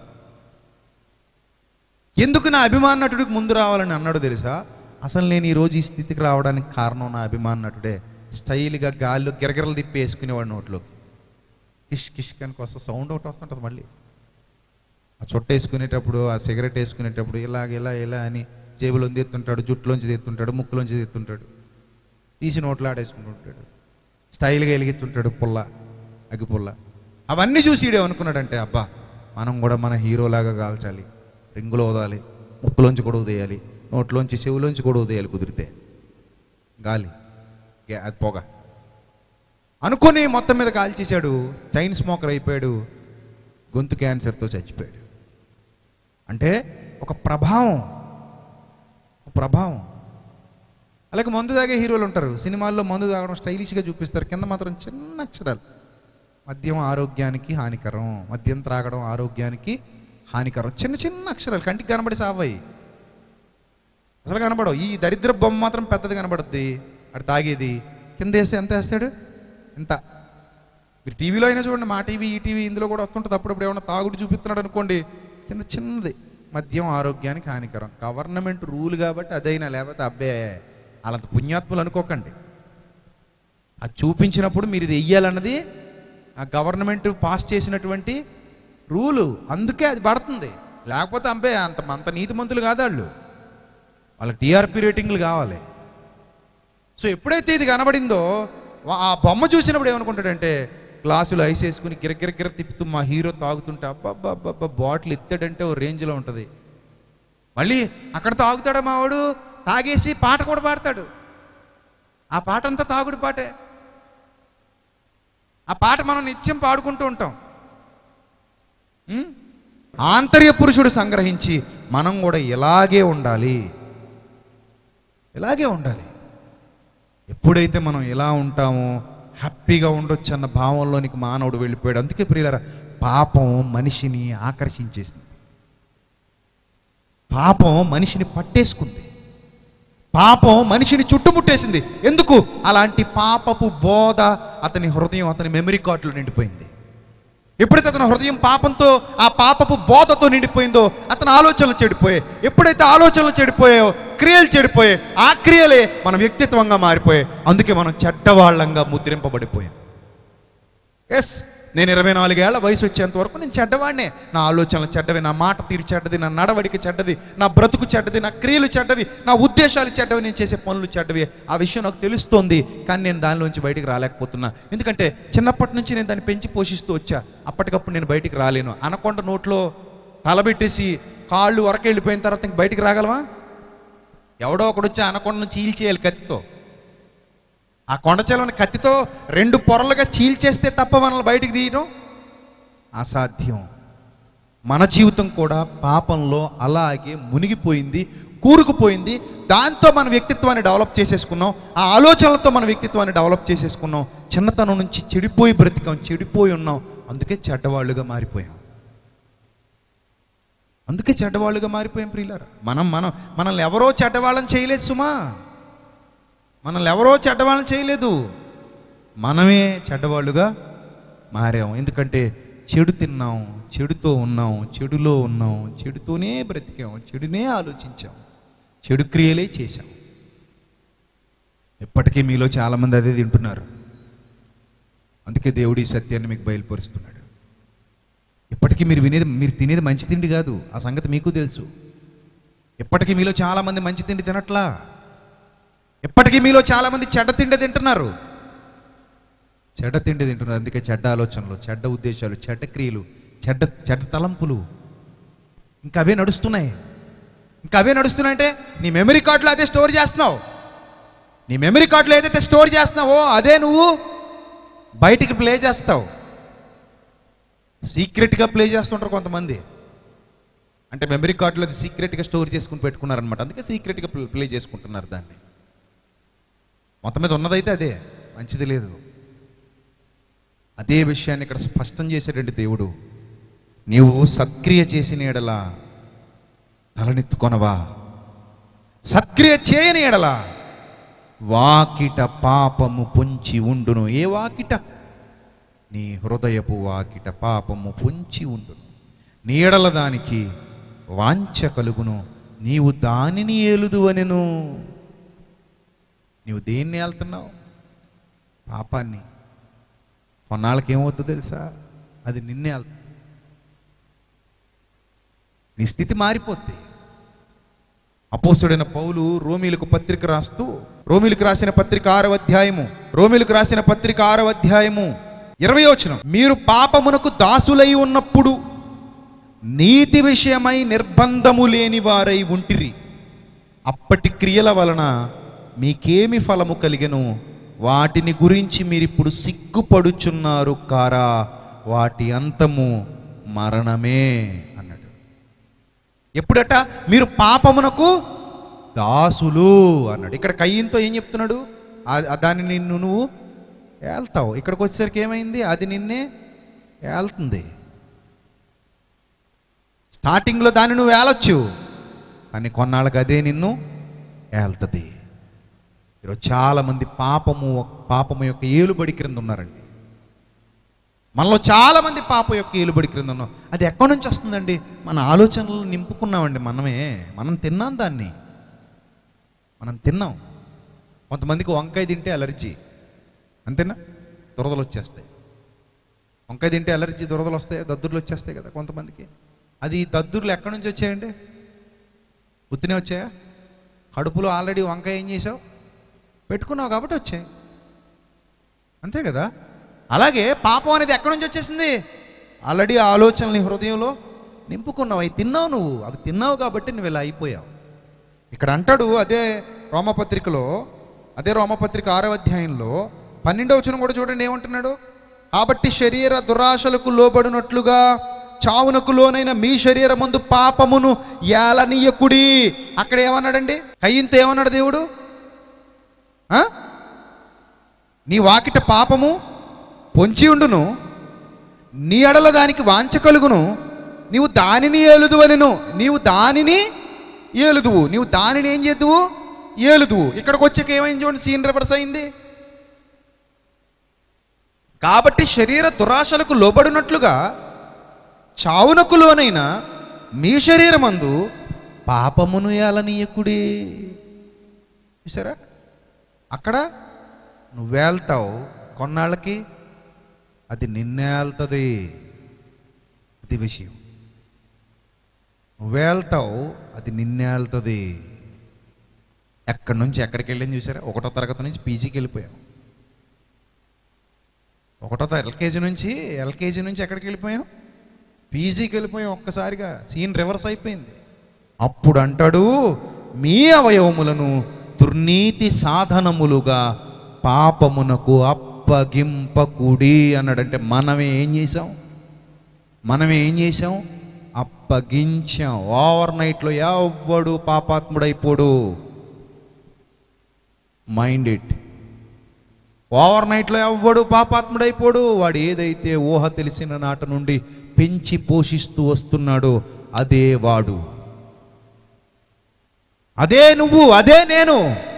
ఎందుకు నా అభిమాన నటుడికి ముందు రావాలని అన్నాడు తెలుసా అసలు నేను ఈరోజు ఈ స్థితికి రావడానికి కారణం నా అభిమాన నటుడే స్టైల్గా గాల్లో గిరగిరలు తిప్పి వేసుకునేవాడు నోట్లోకి కిష్ కిష్ కనుక వస్తే సౌండ్ ఒకటి వస్తుంటుంది మళ్ళీ ఆ చుట్ట వేసుకునేటప్పుడు ఆ సిగరెట్ వేసుకునేటప్పుడు ఇలాగ ఇలా ఇలా అని జేబులోంచి ఎత్తుంటాడు జుట్టులోంచి తెత్తుంటాడు ముక్కులోంచి తెత్తుంటాడు తీసి నోట్లో ఆడేసుకుంటుంటాడు స్టైల్గా వెలిగిస్తుంటాడు పుల్ల అగ్గి పుల్ల అవన్నీ చూసి ఈడే అనుకున్నాడంటే అబ్బా మనం కూడా మన హీరోలాగా కాల్చాలి రింగులో వదాలి ముక్కులోంచి కూడా ఉదేయాలి నోట్లోంచి చెవులోంచి కూడా ఉదేయాలి కుదిరితే గాలి గే- అది పొగ అనుకొని మొత్తం మీద కాల్చేశాడు చైన్ స్మోకర్ అయిపోయాడు గొంతు క్యాన్సర్తో చచ్చిపోయాడు అంటే ఒక ప్రభావం ఒక ప్రభావం అలాగే మందు తాగే హీరోలు ఉంటారు సినిమాల్లో మందు తాగడం స్టైలిష్గా చూపిస్తారు కింద మాత్రం చిన్న అక్షరాలు మద్యం ఆరోగ్యానికి హానికరం మద్యం త్రాగడం ఆరోగ్యానికి హానికరం చిన్న చిన్న అక్షరాలు కంటికి కనబడి సావాయి అసలు కనబడవు ఈ దరిద్ర బొమ్మ మాత్రం పెద్దది కనబడుద్ది అటు తాగేది కింద వేస్తే ఎంత వేస్తాడు ఎంత మీరు టీవీలో అయినా చూడండి మా టీవీ ఈ టీవీ ఇందులో కూడా వస్తుంటుంది అప్పుడప్పుడు ఏమైనా తాగుడు చూపిస్తున్నాడు అనుకోండి కింద చిన్నది మద్యం ఆరోగ్యానికి హానికరం గవర్నమెంట్ రూల్ కాబట్టి అదైనా లేకపోతే అబ్బే అలాంటి పుణ్యాత్ములు అనుకోకండి అది చూపించినప్పుడు మీరు ఇది వెయ్యాలన్నది ఆ గవర్నమెంట్ పాస్ చేసినటువంటి రూలు అందుకే అది పడుతుంది లేకపోతే అంబే అంత అంత నీతిమంతులు కాదు వాళ్ళు వాళ్ళకి టీఆర్పీ రేటింగ్లు కావాలి సో ఎప్పుడైతే ఇది కనబడిందో వా- ఆ బొమ్మ చూసినప్పుడు ఏమనుకుంటాడంటే గ్లాసులు ఐస్ వేసుకుని గిరగిర గిర తిప్పుతూ మా హీరో తాగుతుంటే అబ్బా అబ్బా బాటిల్ ఎత్తాడంటే ఓ రేంజ్లో ఉంటుంది మళ్ళీ అక్కడ తాగుతాడా మావాడు తాగేసి పాట కూడా పాడతాడు ఆ పాట అంతా తాగుడు పాటే ఆ పాట మనం నిత్యం పాడుకుంటూ ఉంటాం ఉం? ఆంతర్య పురుషుడు సంగ్రహించి మనం కూడా ఇలాగే ఉండాలి ఇలాగే ఉండాలి ఎప్పుడైతే మనం ఇలా ఉంటామో హ్యాపీగా ఉండొచ్చు అన్న భావంలోనికి మానవుడు వెళ్ళిపోయాడు అందుకే ప్రియులరా పాపం మనిషిని ఆకర్షించేసింది పాపం మనిషిని పట్టేసుకుంది పాపం మనిషిని చుట్టుముట్టేసింది ఎందుకు అలాంటి పాపపు బోధ అతని హృదయం అతని మెమరీ కార్డులో నిండిపోయింది ఎప్పుడైతే అతని హృదయం పాపంతో ఆ పాపపు బోధతో నిండిపోయిందో అతని ఆలోచనలు చెడిపోయాయి ఎప్పుడైతే ఆలోచనలు చెడిపోయాయో క్రియలు చెడిపోయాయి ఆ క్రియలే మన వ్యక్తిత్వంగా మారిపోయాయి అందుకే మనం చెడ్డవాళ్ళంగా ముద్రింపబడిపోయాం ఎస్ నేను ఇరవై నాలుగేళ్ల వయసు వచ్చేంత వరకు నేను చెడ్డవాడినే నా ఆలోచనలు చెడ్డవి నా మాట తీరు చెడ్డది నా నడవడిక చెడ్డది నా బ్రతుకు చెడ్డది నా క్రియలు చెడ్డవి నా ఉద్దేశాలు చెడ్డవి నేను చేసే పనులు చెడ్డవి ఆ విషయం నాకు తెలుస్తోంది కానీ నేను దానిలోంచి బయటికి రాలేకపోతున్నా ఎందుకంటే చిన్నప్పటి నుంచి నేను దాన్ని పెంచి పోషిస్తూ వచ్చా అప్పటికప్పుడు నేను బయటికి రాలేను అనకొండ నోట్లో తలబెట్టేసి కాళ్ళు వరకు వెళ్ళిపోయిన తర్వాత ఇంక బయటికి రాగలవా ఎవడో ఒకడు వచ్చి అనకొండను చీల్చేయాలి కత్తితో ఆ కొండచెలని కత్తితో రెండు పొరలుగా చీల్చేస్తే తప్ప మనల్ని బయటికి తీయడం అసాధ్యం మన జీవితం కూడా పాపంలో అలాగే మునిగిపోయింది కూరుకుపోయింది దాంతో మన వ్యక్తిత్వాన్ని డెవలప్ చేసేసుకున్నాం ఆ ఆలోచనలతో మన వ్యక్తిత్వాన్ని డెవలప్ చేసేసుకున్నాం చిన్నతనం నుంచి చెడిపోయి బ్రతికాం చెడిపోయి ఉన్నాం అందుకే చెడ్డవాళ్ళుగా మారిపోయాం అందుకే చెడ్డవాళ్ళుగా మారిపోయాం ప్రియులారా మనం మనం మనల్ని ఎవరో చెడ్డవాళ్ళని చేయలేదు సుమా మనల్ని ఎవరో చెడ్డవాళ్ళని చేయలేదు మనమే చెడ్డవాళ్ళుగా మారాం ఎందుకంటే చెడు తిన్నాం చెడుతో ఉన్నాం చెడులో ఉన్నాం చెడుతోనే బ్రతికాం చెడునే ఆలోచించాం చెడు క్రియలే చేశాం ఇప్పటికీ మీలో చాలామంది అదే తింటున్నారు అందుకే దేవుడి ఈ సత్యాన్ని మీకు బయలుపరుస్తున్నాడు ఇప్పటికీ మీరు వినేది మీరు తినేది మంచి తిండి కాదు ఆ సంగతి మీకు తెలుసు ఇప్పటికీ మీలో చాలామంది మంచి తిండి తినట్లా ఇప్పటికీ మీలో చాలామంది చెడ్డ తిండి తింటున్నారు చెడ్డ తిండి తింటున్నారు అందుకే చెడ్డ ఆలోచనలు చెడ్డ ఉద్దేశాలు చెడ్డ క్రియలు చెడ్డ చెడ్డ తలంపులు ఇంకా అవే నడుస్తున్నాయి ఇంకా అవే నడుస్తున్నాయంటే నీ మెమరీ కార్డులో అదే స్టోర్ చేస్తున్నావు నీ మెమరీ కార్డులో ఏదైతే స్టోర్ చేస్తున్నావో అదే నువ్వు బయటికి ప్లే చేస్తావు సీక్రెట్గా ప్లే చేస్తుంటారు కొంతమంది అంటే మెమరీ కార్డులో అది సీక్రెట్గా స్టోర్ చేసుకుని పెట్టుకున్నారనమాట అందుకే సీక్రెట్గా ప్లే చేసుకుంటున్నారు దాన్ని మొత్తం మీద ఉన్నదైతే అదే మంచిది లేదు అదే విషయాన్ని ఇక్కడ స్పష్టం చేశాడండి దేవుడు నీవు సత్క్రియ చేసిన ఎడలా తలనెత్తుకొనవా సత్క్రియ చేయని ఎడల వాకిట పాపము పొంచి ఉండును ఏ వాకిట నీ హృదయపు వాకిట పాపము పొంచి ఉండును నీ ఎడల దానికి వాంఛ కలుగును నీవు దానిని ఏలుదువనెను నీవు దేన్ని వెళ్తున్నావు పాపాన్ని కొన్నాళ్ళకి ఏమవుతుందో తెలుసా అది నిన్నే వెళ్తుంది నీ స్థితి మారిపోద్ది అపోస్తుడైన పౌలు రోమిలకు పత్రిక రాస్తూ రోమిలకు రాసిన పత్రిక ఆరవ అధ్యాయము రోమిలకు రాసిన పత్రిక ఆరవ అధ్యాయము ఇరవై వచనం మీరు పాపమునకు దాసులై ఉన్నప్పుడు నీతి విషయమై నిర్బంధము లేని వారై ఉంటిరి అప్పటి క్రియల వలన మీకేమి ఫలము కలిగెను వాటిని గురించి మీరిప్పుడు సిగ్గుపడుచున్నారు కారా వాటి అంతము మరణమే అన్నాడు ఎప్పుడట మీరు పాపమునకు దాసులు అన్నాడు ఇక్కడ కయ్యంతో ఏం చెప్తున్నాడు ఆ- ఆ దాన్ని నిన్ను నువ్వు ఏళ్తావు ఇక్కడికి వచ్చేసరికి ఏమైంది అది నిన్నే ఏళ్తుంది స్టార్టింగ్లో దాన్ని నువ్వు ఏలొచ్చు కానీ కొన్నాళ్ళకి అదే నిన్ను ఏళ్తుంది ఈరోజు చాలామంది పాపము పాపము యొక్క ఏలుబడి క్రింద ఉన్నారండి మనలో చాలామంది పాప యొక్క ఏలుబడి క్రింద ఉన్నాం అది ఎక్కడి నుంచి వస్తుందండి మన ఆలోచనలు నింపుకున్నామండి మనమే మనం తిన్నాం దాన్ని మనం తిన్నాం కొంతమందికి వంకాయ తింటే అలర్జీ అంతేనా దురదలు వచ్చేస్తాయి వంకాయ తింటే అలర్జీ దురదలు వస్తాయి దద్దుర్లు వచ్చేస్తాయి కదా కొంతమందికి అది దద్దుర్లు ఎక్కడి నుంచి వచ్చాయండి ఉత్తినే వచ్చాయా కడుపులో ఆల్రెడీ వంకాయ ఏం చేసావు పెట్టుకున్నావు కాబట్టి వచ్చాయి అంతే కదా అలాగే పాపం అనేది ఎక్కడి నుంచి వచ్చేసింది ఆల్రెడీ ఆలోచనలు నీ హృదయంలో నింపుకున్నావు అవి తిన్నావు నువ్వు అవి తిన్నావు కాబట్టి నువ్వు ఇలా అయిపోయావు ఇక్కడ అంటాడు అదే రోమపత్రికలో అదే రోమపత్రిక ఆరో అధ్యాయంలో పన్నెండవ వచనం కూడా చూడండి ఏమంటున్నాడు కాబట్టి శరీర దురాశలకు లోబడినట్లుగా చావునకు లోనైన మీ శరీరం ముందు పాపమును ఏలనీయకుడి అక్కడ ఏమన్నాడండి కయ్యింతో ఏమన్నాడు దేవుడు ఆ? నీ వాకిట పాపము పొంచి ఉండును నీ అడల దానికి వాంఛ కలుగును నీవు దానిని ఏలుదువనెను నీవు దానిని ఏలుదువు నీవు దానిని ఏం చేద్దువు ఏలుదువు ఇక్కడికి వచ్చాక ఏమైంది చూడండి సీన్ రివర్స్ అయింది కాబట్టి శరీర దురాశలకు లోబడినట్లుగా చావునకు లోనైన మీ శరీరమందు పాపమును ఏలనీయకుడి చూసారా అక్కడ నువ్వేళ్తావు కొన్నాళ్ళకి అది నిన్నే వెళ్తుంది అది విషయం నువ్వేళ్తావు అది నిన్నే వెళ్తుంది ఎక్కడి నుంచి ఎక్కడికి వెళ్ళింది చూసారా ఒకటో తరగతి నుంచి పీజీకి వెళ్ళిపోయాం ఒకటో తర- ఎల్కేజీ నుంచి ఎల్కేజీ నుంచి ఎక్కడికి వెళ్ళిపోయాం పీజీకి వెళ్ళిపోయాం ఒక్కసారిగా సీన్ రివర్స్ అయిపోయింది అప్పుడు అంటాడు మీ అవయవములను దుర్నీతి సాధనములుగా పాపమునకు అప్పగింపకుడి అన్నాడంటే మనమే ఏం చేసాం మనమే ఏం చేసాం అప్పగించాం ఓవర్ నైట్లో ఎవ్వడు పాపాత్ముడైపోడు మైండ్ ఇట్ ఓవర్ నైట్లో ఎవ్వడు పాపాత్ముడైపోడు వాడు ఏదైతే ఊహ తెలిసిన నాట నుండి పెంచి పోషిస్తూ వస్తున్నాడో అదే వాడు అదే నువ్వు అదే నేను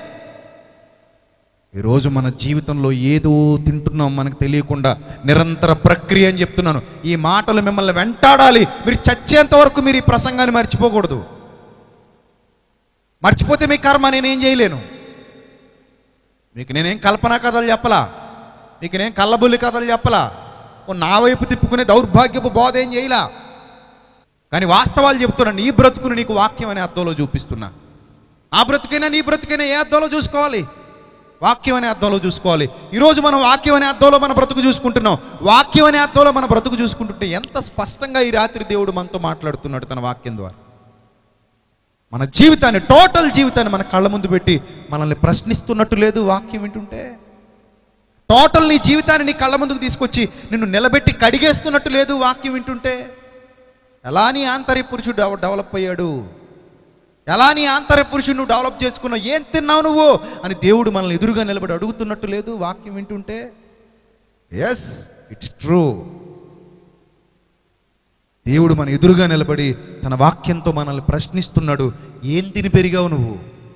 ఈరోజు మన జీవితంలో ఏదో తింటున్నాం మనకు తెలియకుండా నిరంతర ప్రక్రియ అని చెప్తున్నాను ఈ మాటలు మిమ్మల్ని వెంటాడాలి మీరు చచ్చేంత వరకు మీరు ఈ ప్రసంగాన్ని మర్చిపోకూడదు మర్చిపోతే మీ కర్మ నేనేం చేయలేను మీకు నేనేం కల్పనా కథలు చెప్పలా మీకు నేను కళ్ళబుల్లి కథలు చెప్పలా ఓ నా వైపు తిప్పుకునే దౌర్భాగ్యపు బోధ ఏం చేయలా కానీ వాస్తవాలు చెప్తున్నా నీ బ్రతుకును నీకు వాక్యం అనే అర్థంలో చూపిస్తున్నా నా బ్రతుకైనా నీ బ్రతుకైనా ఏ అర్థంలో చూసుకోవాలి వాక్యం అనే అర్థంలో చూసుకోవాలి ఈరోజు మనం వాక్యం అనే అర్థంలో మన బ్రతుకు చూసుకుంటున్నాం వాక్యం అనే అర్థంలో మన బ్రతుకు చూసుకుంటుంటే ఎంత స్పష్టంగా ఈ రాత్రి దేవుడు మనతో మాట్లాడుతున్నాడు తన వాక్యం ద్వారా మన జీవితాన్ని టోటల్ జీవితాన్ని మన కళ్ళ ముందు పెట్టి మనల్ని ప్రశ్నిస్తున్నట్టు లేదు వాక్యం వింటుంటే టోటల్ నీ జీవితాన్ని నీ కళ్ళ ముందుకు తీసుకొచ్చి నిన్ను నిలబెట్టి కడిగేస్తున్నట్టు లేదు వాక్యం వింటుంటే ఎలా నీ ఆంతర్య పురుషుడు డెవ- డెవలప్ అయ్యాడు ఎలా నీ ఆంతర్య పురుషుడు నువ్వు డెవలప్ చేసుకున్నావు ఏం తిన్నావు నువ్వు అని దేవుడు మనల్ని ఎదురుగా నిలబడి అడుగుతున్నట్టు లేదు వాక్యం వింటుంటే ఎస్ ఇట్స్ ట్రూ దేవుడు మన ఎదురుగా నిలబడి తన వాక్యంతో మనల్ని ప్రశ్నిస్తున్నాడు ఏం తిని పెరిగావు నువ్వు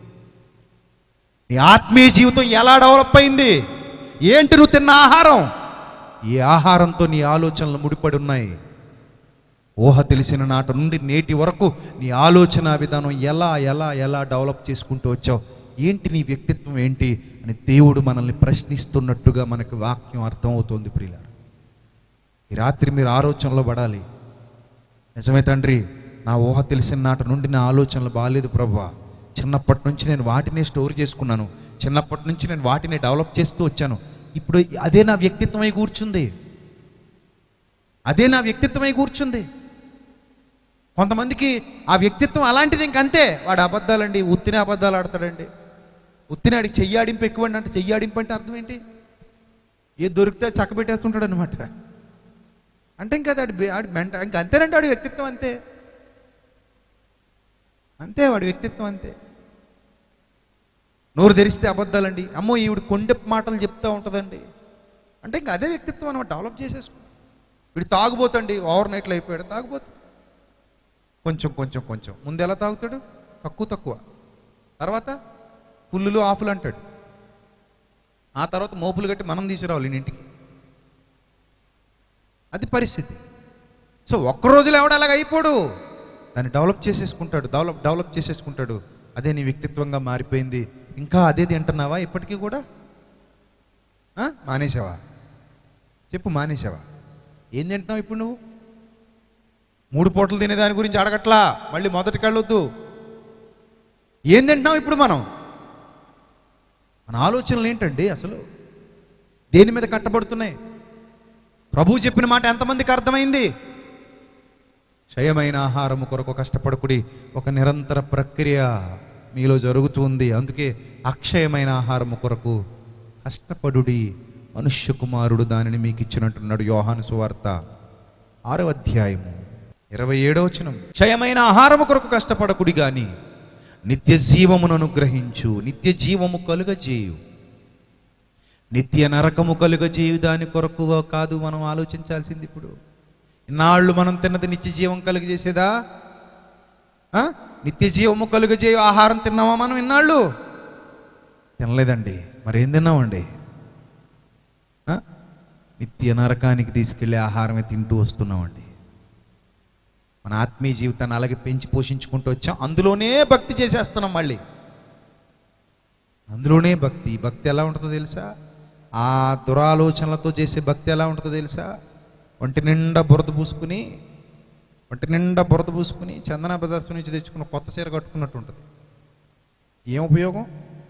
నీ ఆత్మీయ జీవితం ఎలా డెవలప్ అయింది ఏంటి నువ్వు తిన్న ఆహారం ఈ ఆహారంతో నీ ఆలోచనలు ముడిపడి ఉన్నాయి ఊహ తెలిసిన నాట నుండి నేటి వరకు నీ ఆలోచన విధానం ఎలా ఎలా ఎలా డెవలప్ చేసుకుంటూ వచ్చావు ఏంటి నీ వ్యక్తిత్వం ఏంటి అని దేవుడు మనల్ని ప్రశ్నిస్తున్నట్టుగా మనకి వాక్యం అర్థమవుతోంది ప్రియులారు ఈ రాత్రి మీరు ఆలోచనలో పడాలి నిజమే తండ్రి నా ఊహ తెలిసిన నాటి నుండి నా ఆలోచనలు బాగాలేదు ప్రభా చిన్నప్పటి నుంచి నేను వాటినే స్టోర్ చేసుకున్నాను చిన్నప్పటి నుంచి నేను వాటిని డెవలప్ చేస్తూ వచ్చాను ఇప్పుడు అదే నా వ్యక్తిత్వమై కూర్చుంది అదే నా వ్యక్తిత్వమై కూర్చుంది కొంతమందికి ఆ వ్యక్తిత్వం అలాంటిది ఇంకంతే వాడు అబద్ధాలండి ఉత్తినే అబద్ధాలు ఆడతాడండి ఉత్తిని ఆడికి చెయ్యాడింపు ఎక్కువండి అంటే చెయ్యాడింపు అంటే అర్థం ఏంటి ఏది దొరికితే చక్క పెట్టేస్తుంటాడు అనమాట అంటే ఇంకా ఆడి బే- ఆడి మెంట ఇంకా అంతేనండి వాడి వ్యక్తిత్వం అంతే అంతే వాడి వ్యక్తిత్వం అంతే నోరు తెరిస్తే అబద్ధాలండి అమ్మో ఈవిడ కొండె మాటలు చెప్తా ఉంటుందండి అంటే ఇంకా అదే వ్యక్తిత్వం అనమాట డెవలప్ చేసేసుకో వీడు తాగుబోతండి ఓవర్ నైట్లో అయిపోయాడు తాగుబోతు కొంచెం కొంచెం కొంచెం ముందు ఎలా తాగుతాడు తక్కువ తక్కువ తర్వాత పుల్లులు ఆఫులు అంటాడు ఆ తర్వాత మోపులు కట్టి మనం తీసుకురావాలి ఈయన ఇంటికి అది పరిస్థితి సో ఒక్క రోజులో ఎవడు అలాగ అయిపోడు దాన్ని డెవలప్ చేసేసుకుంటాడు డెవలప్ డెవలప్ చేసేసుకుంటాడు అదే నీ వ్యక్తిత్వంగా మారిపోయింది ఇంకా అదే తింటున్నావా ఇప్పటికీ కూడా ఆ? మానేసావా చెప్పు మానేసావా ఏం తింటున్నావు ఇప్పుడు నువ్వు మూడు పూటలు తినే దాని గురించి అడగట్లా మళ్ళీ మొదటికి వెళ్ళొద్దు ఏం తింటున్నాం ఇప్పుడు మనం మన ఆలోచనలు ఏంటండి అసలు దేని మీద కట్టబడుతున్నాయి ప్రభు చెప్పిన మాట ఎంతమందికి అర్థమైంది క్షయమైన ఆహారము కొరకు కష్టపడకుడి ఒక నిరంతర ప్రక్రియ మీలో జరుగుతుంది అందుకే అక్షయమైన ఆహారము కొరకు కష్టపడుడి మనుష్య కుమారుడు దానిని మీకు ఇచ్చినట్టున్నాడు యోహాను సువార్త ఆరో అధ్యాయము ఇరవై ఏడో వచనం క్షయమైన ఆహారము కొరకు కష్టపడకుడి గాని నిత్య జీవమును అనుగ్రహించు నిత్య జీవము కలుగజేయు నిత్య నరకము కలుగజేయు దాని కొరకు కాదు మనం ఆలోచించాల్సింది ఇప్పుడు ఇన్నాళ్ళు మనం తిన్నది నిత్య జీవం కలుగజేసేదా ఆ? నిత్య జీవము కలుగజేయు ఆహారం తిన్నామా మనం ఇన్నాళ్ళు తినలేదండి మరి ఏం తిన్నామండి ఆ? నిత్య నరకానికి తీసుకెళ్లే ఆహారమే తింటూ వస్తున్నామండి మన ఆత్మీయ జీవితాన్ని అలాగే పెంచి పోషించుకుంటూ వచ్చాం అందులోనే భక్తి చేసేస్తున్నాం మళ్ళీ అందులోనే భక్తి భక్తి ఎలా ఉంటుందో తెలుసా ఆ దురాలోచనలతో చేసే భక్తి ఎలా ఉంటుందో తెలుసా ఒంటి నిండా బురద పూసుకుని ఒంటి నిండా బురద పూసుకుని చందన బ్రదర్స్ నుంచి తెచ్చుకున్న కొత్త చీర కట్టుకున్నట్టు ఉంటుంది ఏం ఉపయోగం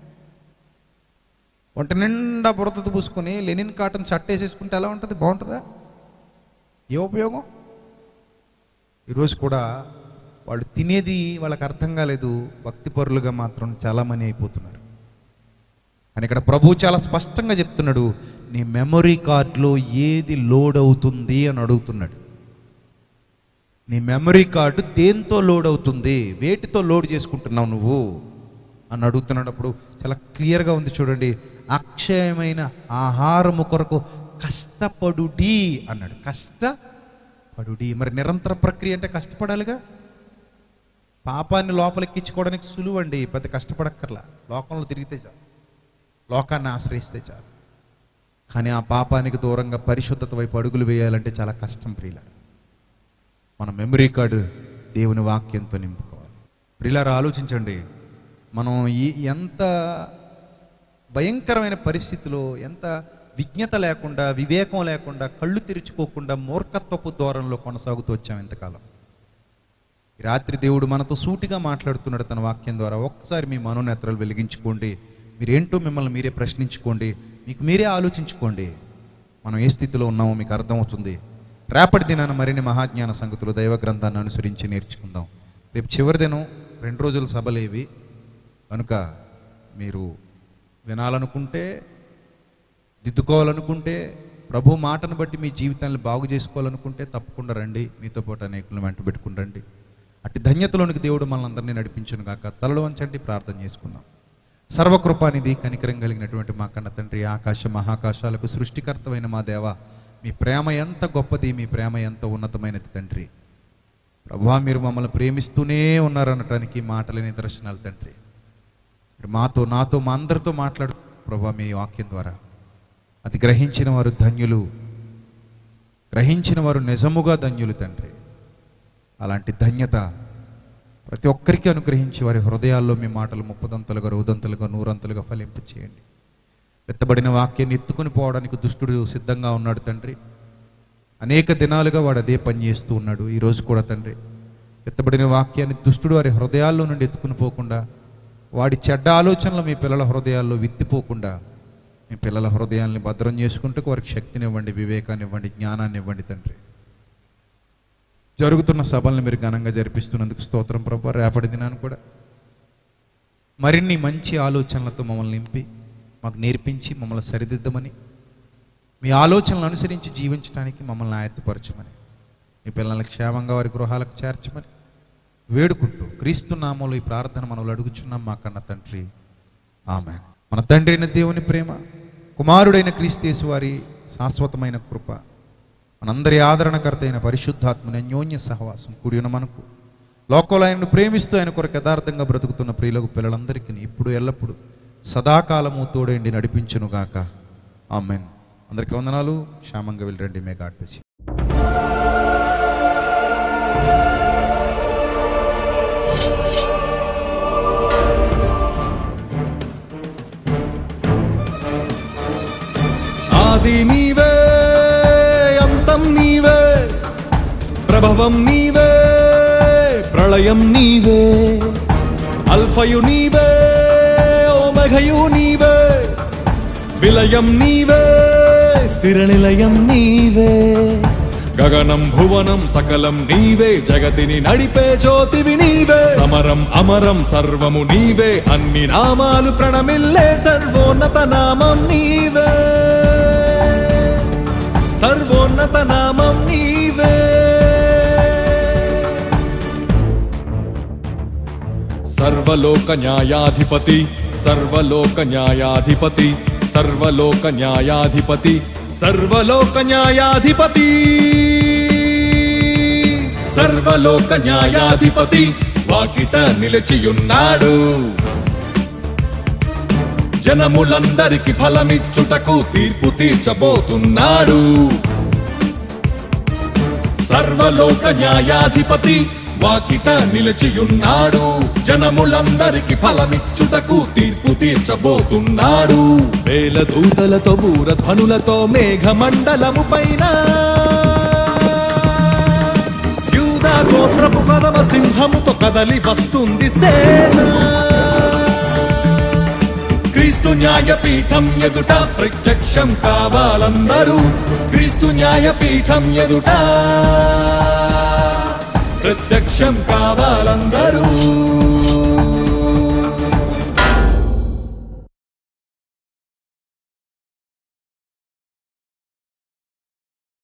ఒంటి నిండా బురద పూసుకుని లెనిన్ కాటన్ షర్ట్ వేసేసుకుంటే ఎలా ఉంటుంది బాగుంటుందా ఏ ఉపయోగం ఈరోజు కూడా వాళ్ళు తినేది వాళ్ళకి అర్థం కాలేదు భక్తిపరులుగా మాత్రం చాలామంది అయిపోతున్నారు కానీ ఇక్కడ ప్రభు చాలా స్పష్టంగా చెప్తున్నాడు నీ మెమరీ కార్డులో ఏది లోడ్ అవుతుంది అని అడుగుతున్నాడు నీ మెమరీ కార్డు దేంతో లోడ్ అవుతుంది వేటితో లోడ్ చేసుకుంటున్నావు నువ్వు అని అడుగుతున్నాడు అప్పుడు చాలా క్లియర్గా ఉంది చూడండి అక్షయమైన ఆహారము కొరకు కష్టపడుడి అన్నాడు కష్టపడుడి మరి నిరంతర ప్రక్రియ అంటే కష్టపడాలిగా పాపాన్ని లోపలెక్కించుకోవడానికి సులువు అండి పెద్ద కష్టపడక్కర్లా లోకంలో తిరిగితే చాలు లోకాన్ని ఆశ్రయిస్తే చాలు కానీ ఆ పాపానికి దూరంగా పరిశుద్ధత వైపు అడుగులు వేయాలంటే చాలా కష్టం ప్రియుల మన మెమరీ కార్డు దేవుని వాక్యంతో నింపుకోవాలి ప్రియులారా ఆలోచించండి మనం ఈ ఎంత భయంకరమైన పరిస్థితిలో ఎంత విజ్ఞత లేకుండా వివేకం లేకుండా కళ్ళు తెరుచుకోకుండా మూర్ఖత్వపు దూరంలో కొనసాగుతూ వచ్చాం ఎంతకాలం ఈ రాత్రి దేవుడు మనతో సూటిగా మాట్లాడుతున్నాడు తన వాక్యం ద్వారా ఒక్కసారి మీ మనోనేత్రాలు వెలిగించుకోండి మీరేంటో మిమ్మల్ని మీరే ప్రశ్నించుకోండి మీకు మీరే ఆలోచించుకోండి మనం ఏ స్థితిలో ఉన్నామో మీకు అర్థమవుతుంది రేపటి దినాన మరిన్ని మహాజ్ఞాన సంగతులు దైవ గ్రంథాన్ని అనుసరించి నేర్చుకుందాం రేపు చివరి దినం రెండు రోజుల సభలేవి కనుక మీరు వినాలనుకుంటే దిద్దుకోవాలనుకుంటే ప్రభు మాటను బట్టి మీ జీవితాన్ని బాగు చేసుకోవాలనుకుంటే తప్పకుండా రండి మీతో పాటు అనేకులను వెంట పెట్టుకుని రండి అట్టి ధన్యతలోనికి దేవుడు మనల్ని అందరినీ నడిపించును గాక తలలో వంచండి ప్రార్థన చేసుకుందాం సర్వకృపానిధి కనికరం కలిగినటువంటి మా కన్న తండ్రి ఆకాశ మహాకాశాలకు సృష్టికర్తమైన మా దేవ మీ ప్రేమ ఎంత గొప్పది మీ ప్రేమ ఎంత ఉన్నతమైనది తండ్రి ప్రభా మీరు మమ్మల్ని ప్రేమిస్తూనే ఉన్నారనటానికి మాటలేని నిదర్శనాలు తండ్రి మీరు మాతో నాతో మా అందరితో మాట్లాడు ప్రభా మీ వాక్యం ద్వారా అది గ్రహించిన వారు ధన్యులు గ్రహించిన వారు నిజముగా ధన్యులు తండ్రి అలాంటి ధన్యత ప్రతి ఒక్కరికి అనుగ్రహించి వారి హృదయాల్లో మీ మాటలు ముప్పదంతలుగా రౌదంతలుగా నూరంతలుగా ఫలింపు చేయండి ఎత్తబడిన వాక్యాన్ని ఎత్తుకుని పోవడానికి దుష్టుడు సిద్ధంగా ఉన్నాడు తండ్రి అనేక దినాలుగా వాడు అదే పని చేస్తూ ఉన్నాడు ఈరోజు కూడా తండ్రి ఎత్తబడిన వాక్యాన్ని దుష్టుడు వారి హృదయాల్లో నుండి ఎత్తుకుని పోకుండా వాడి చెడ్డ ఆలోచనలు మీ పిల్లల హృదయాల్లో విత్తిపోకుండా మీ పిల్లల హృదయాల్ని భద్రం చేసుకుంటూ వారికి శక్తిని ఇవ్వండి వివేకాన్ని ఇవ్వండి జ్ఞానాన్ని ఇవ్వండి తండ్రి జరుగుతున్న సభల్ని మీరు ఘనంగా జరిపిస్తున్నందుకు స్తోత్రం ప్రభు రేపటి దినాన్ని కూడా మరిన్ని మంచి ఆలోచనలతో మమ్మల్ని నింపి మాకు నేర్పించి మమ్మల్ని సరిదిద్దమని మీ ఆలోచనలు అనుసరించి జీవించడానికి మమ్మల్ని ఆయత్తపరచమని మీ పిల్లల్ని క్షేమంగా వారి గృహాలకు చేర్చమని వేడుకుంటూ క్రీస్తు నామంలో ఈ ప్రార్థన మనలు అడుగుచున్నాం మా కన్న తండ్రి ఆమె మన తండ్రి అయిన దేవుని ప్రేమ కుమారుడైన క్రీస్తేసు వారి శాశ్వతమైన కృప మనందరి ఆదరణకర్త అయిన పరిశుద్ధాత్మని అన్యోన్య సహవాసం కూడిన మనకు లోకంలో ఆయనను ప్రేమిస్తూ ఆయన కొరకు యథార్థంగా బ్రతుకుతున్న ప్రియులకు పిల్లలందరికీ ఇప్పుడు ఎల్లప్పుడూ సదాకాలము తోడేండి నడిపించునుగాక ఆమెన్ అందరికీ వందనాలు క్షేమంగా వెళ్ళండి మే గాడ్ బ్లెస్ యు. ఆది నీవే అంతం నీవే ప్రభవం నీవే ప్రళయం నీవే అల్ఫయు నీవే ఓమఘయు నీవే విలయం నీవే స్థిర నిలయం నీవే గగనం భువనం సకలం నీవే జగతిని నడిపే జ్యోతివి నీవే సమరం అమరం సర్వము నీవే అన్ని నామాలు ప్రణమిల్లే సర్వోన్నత నామం నీవే సర్వోన్నత నామం నీవే సర్వలోక న్యాయాధిపతి సర్వలోక న్యాయాధిపతి సర్వలోక న్యాయాధిపతి సర్వలోక న్యాయాధిపతి సర్వలోక న్యాయాధిపతి వాకిట నిలిచియున్నాడు జనములందరికి ఫలమిచ్చుటకు తీర్పు తీర్చబోతున్నాడు సర్వలోక న్యాయాధిపతి వాకిట నిలిచియున్నాడు జనములందరికి ఫలమిచ్చుటకు తీర్పు తీర్చబోతున్నాడు వేల దూతలతో బూరధ్వనులతో మేఘమండలము పైన యూదా గోత్రపు కదమ సింహముతో కదలి వస్తుంది సేన క్రీస్తు న్యాయపీఠం ఎదుట ప్రత్యక్షం కావాలందరూ క్రీస్తు న్యాయపీఠం ఎదుట ప్రత్యక్షం కావాలందరూ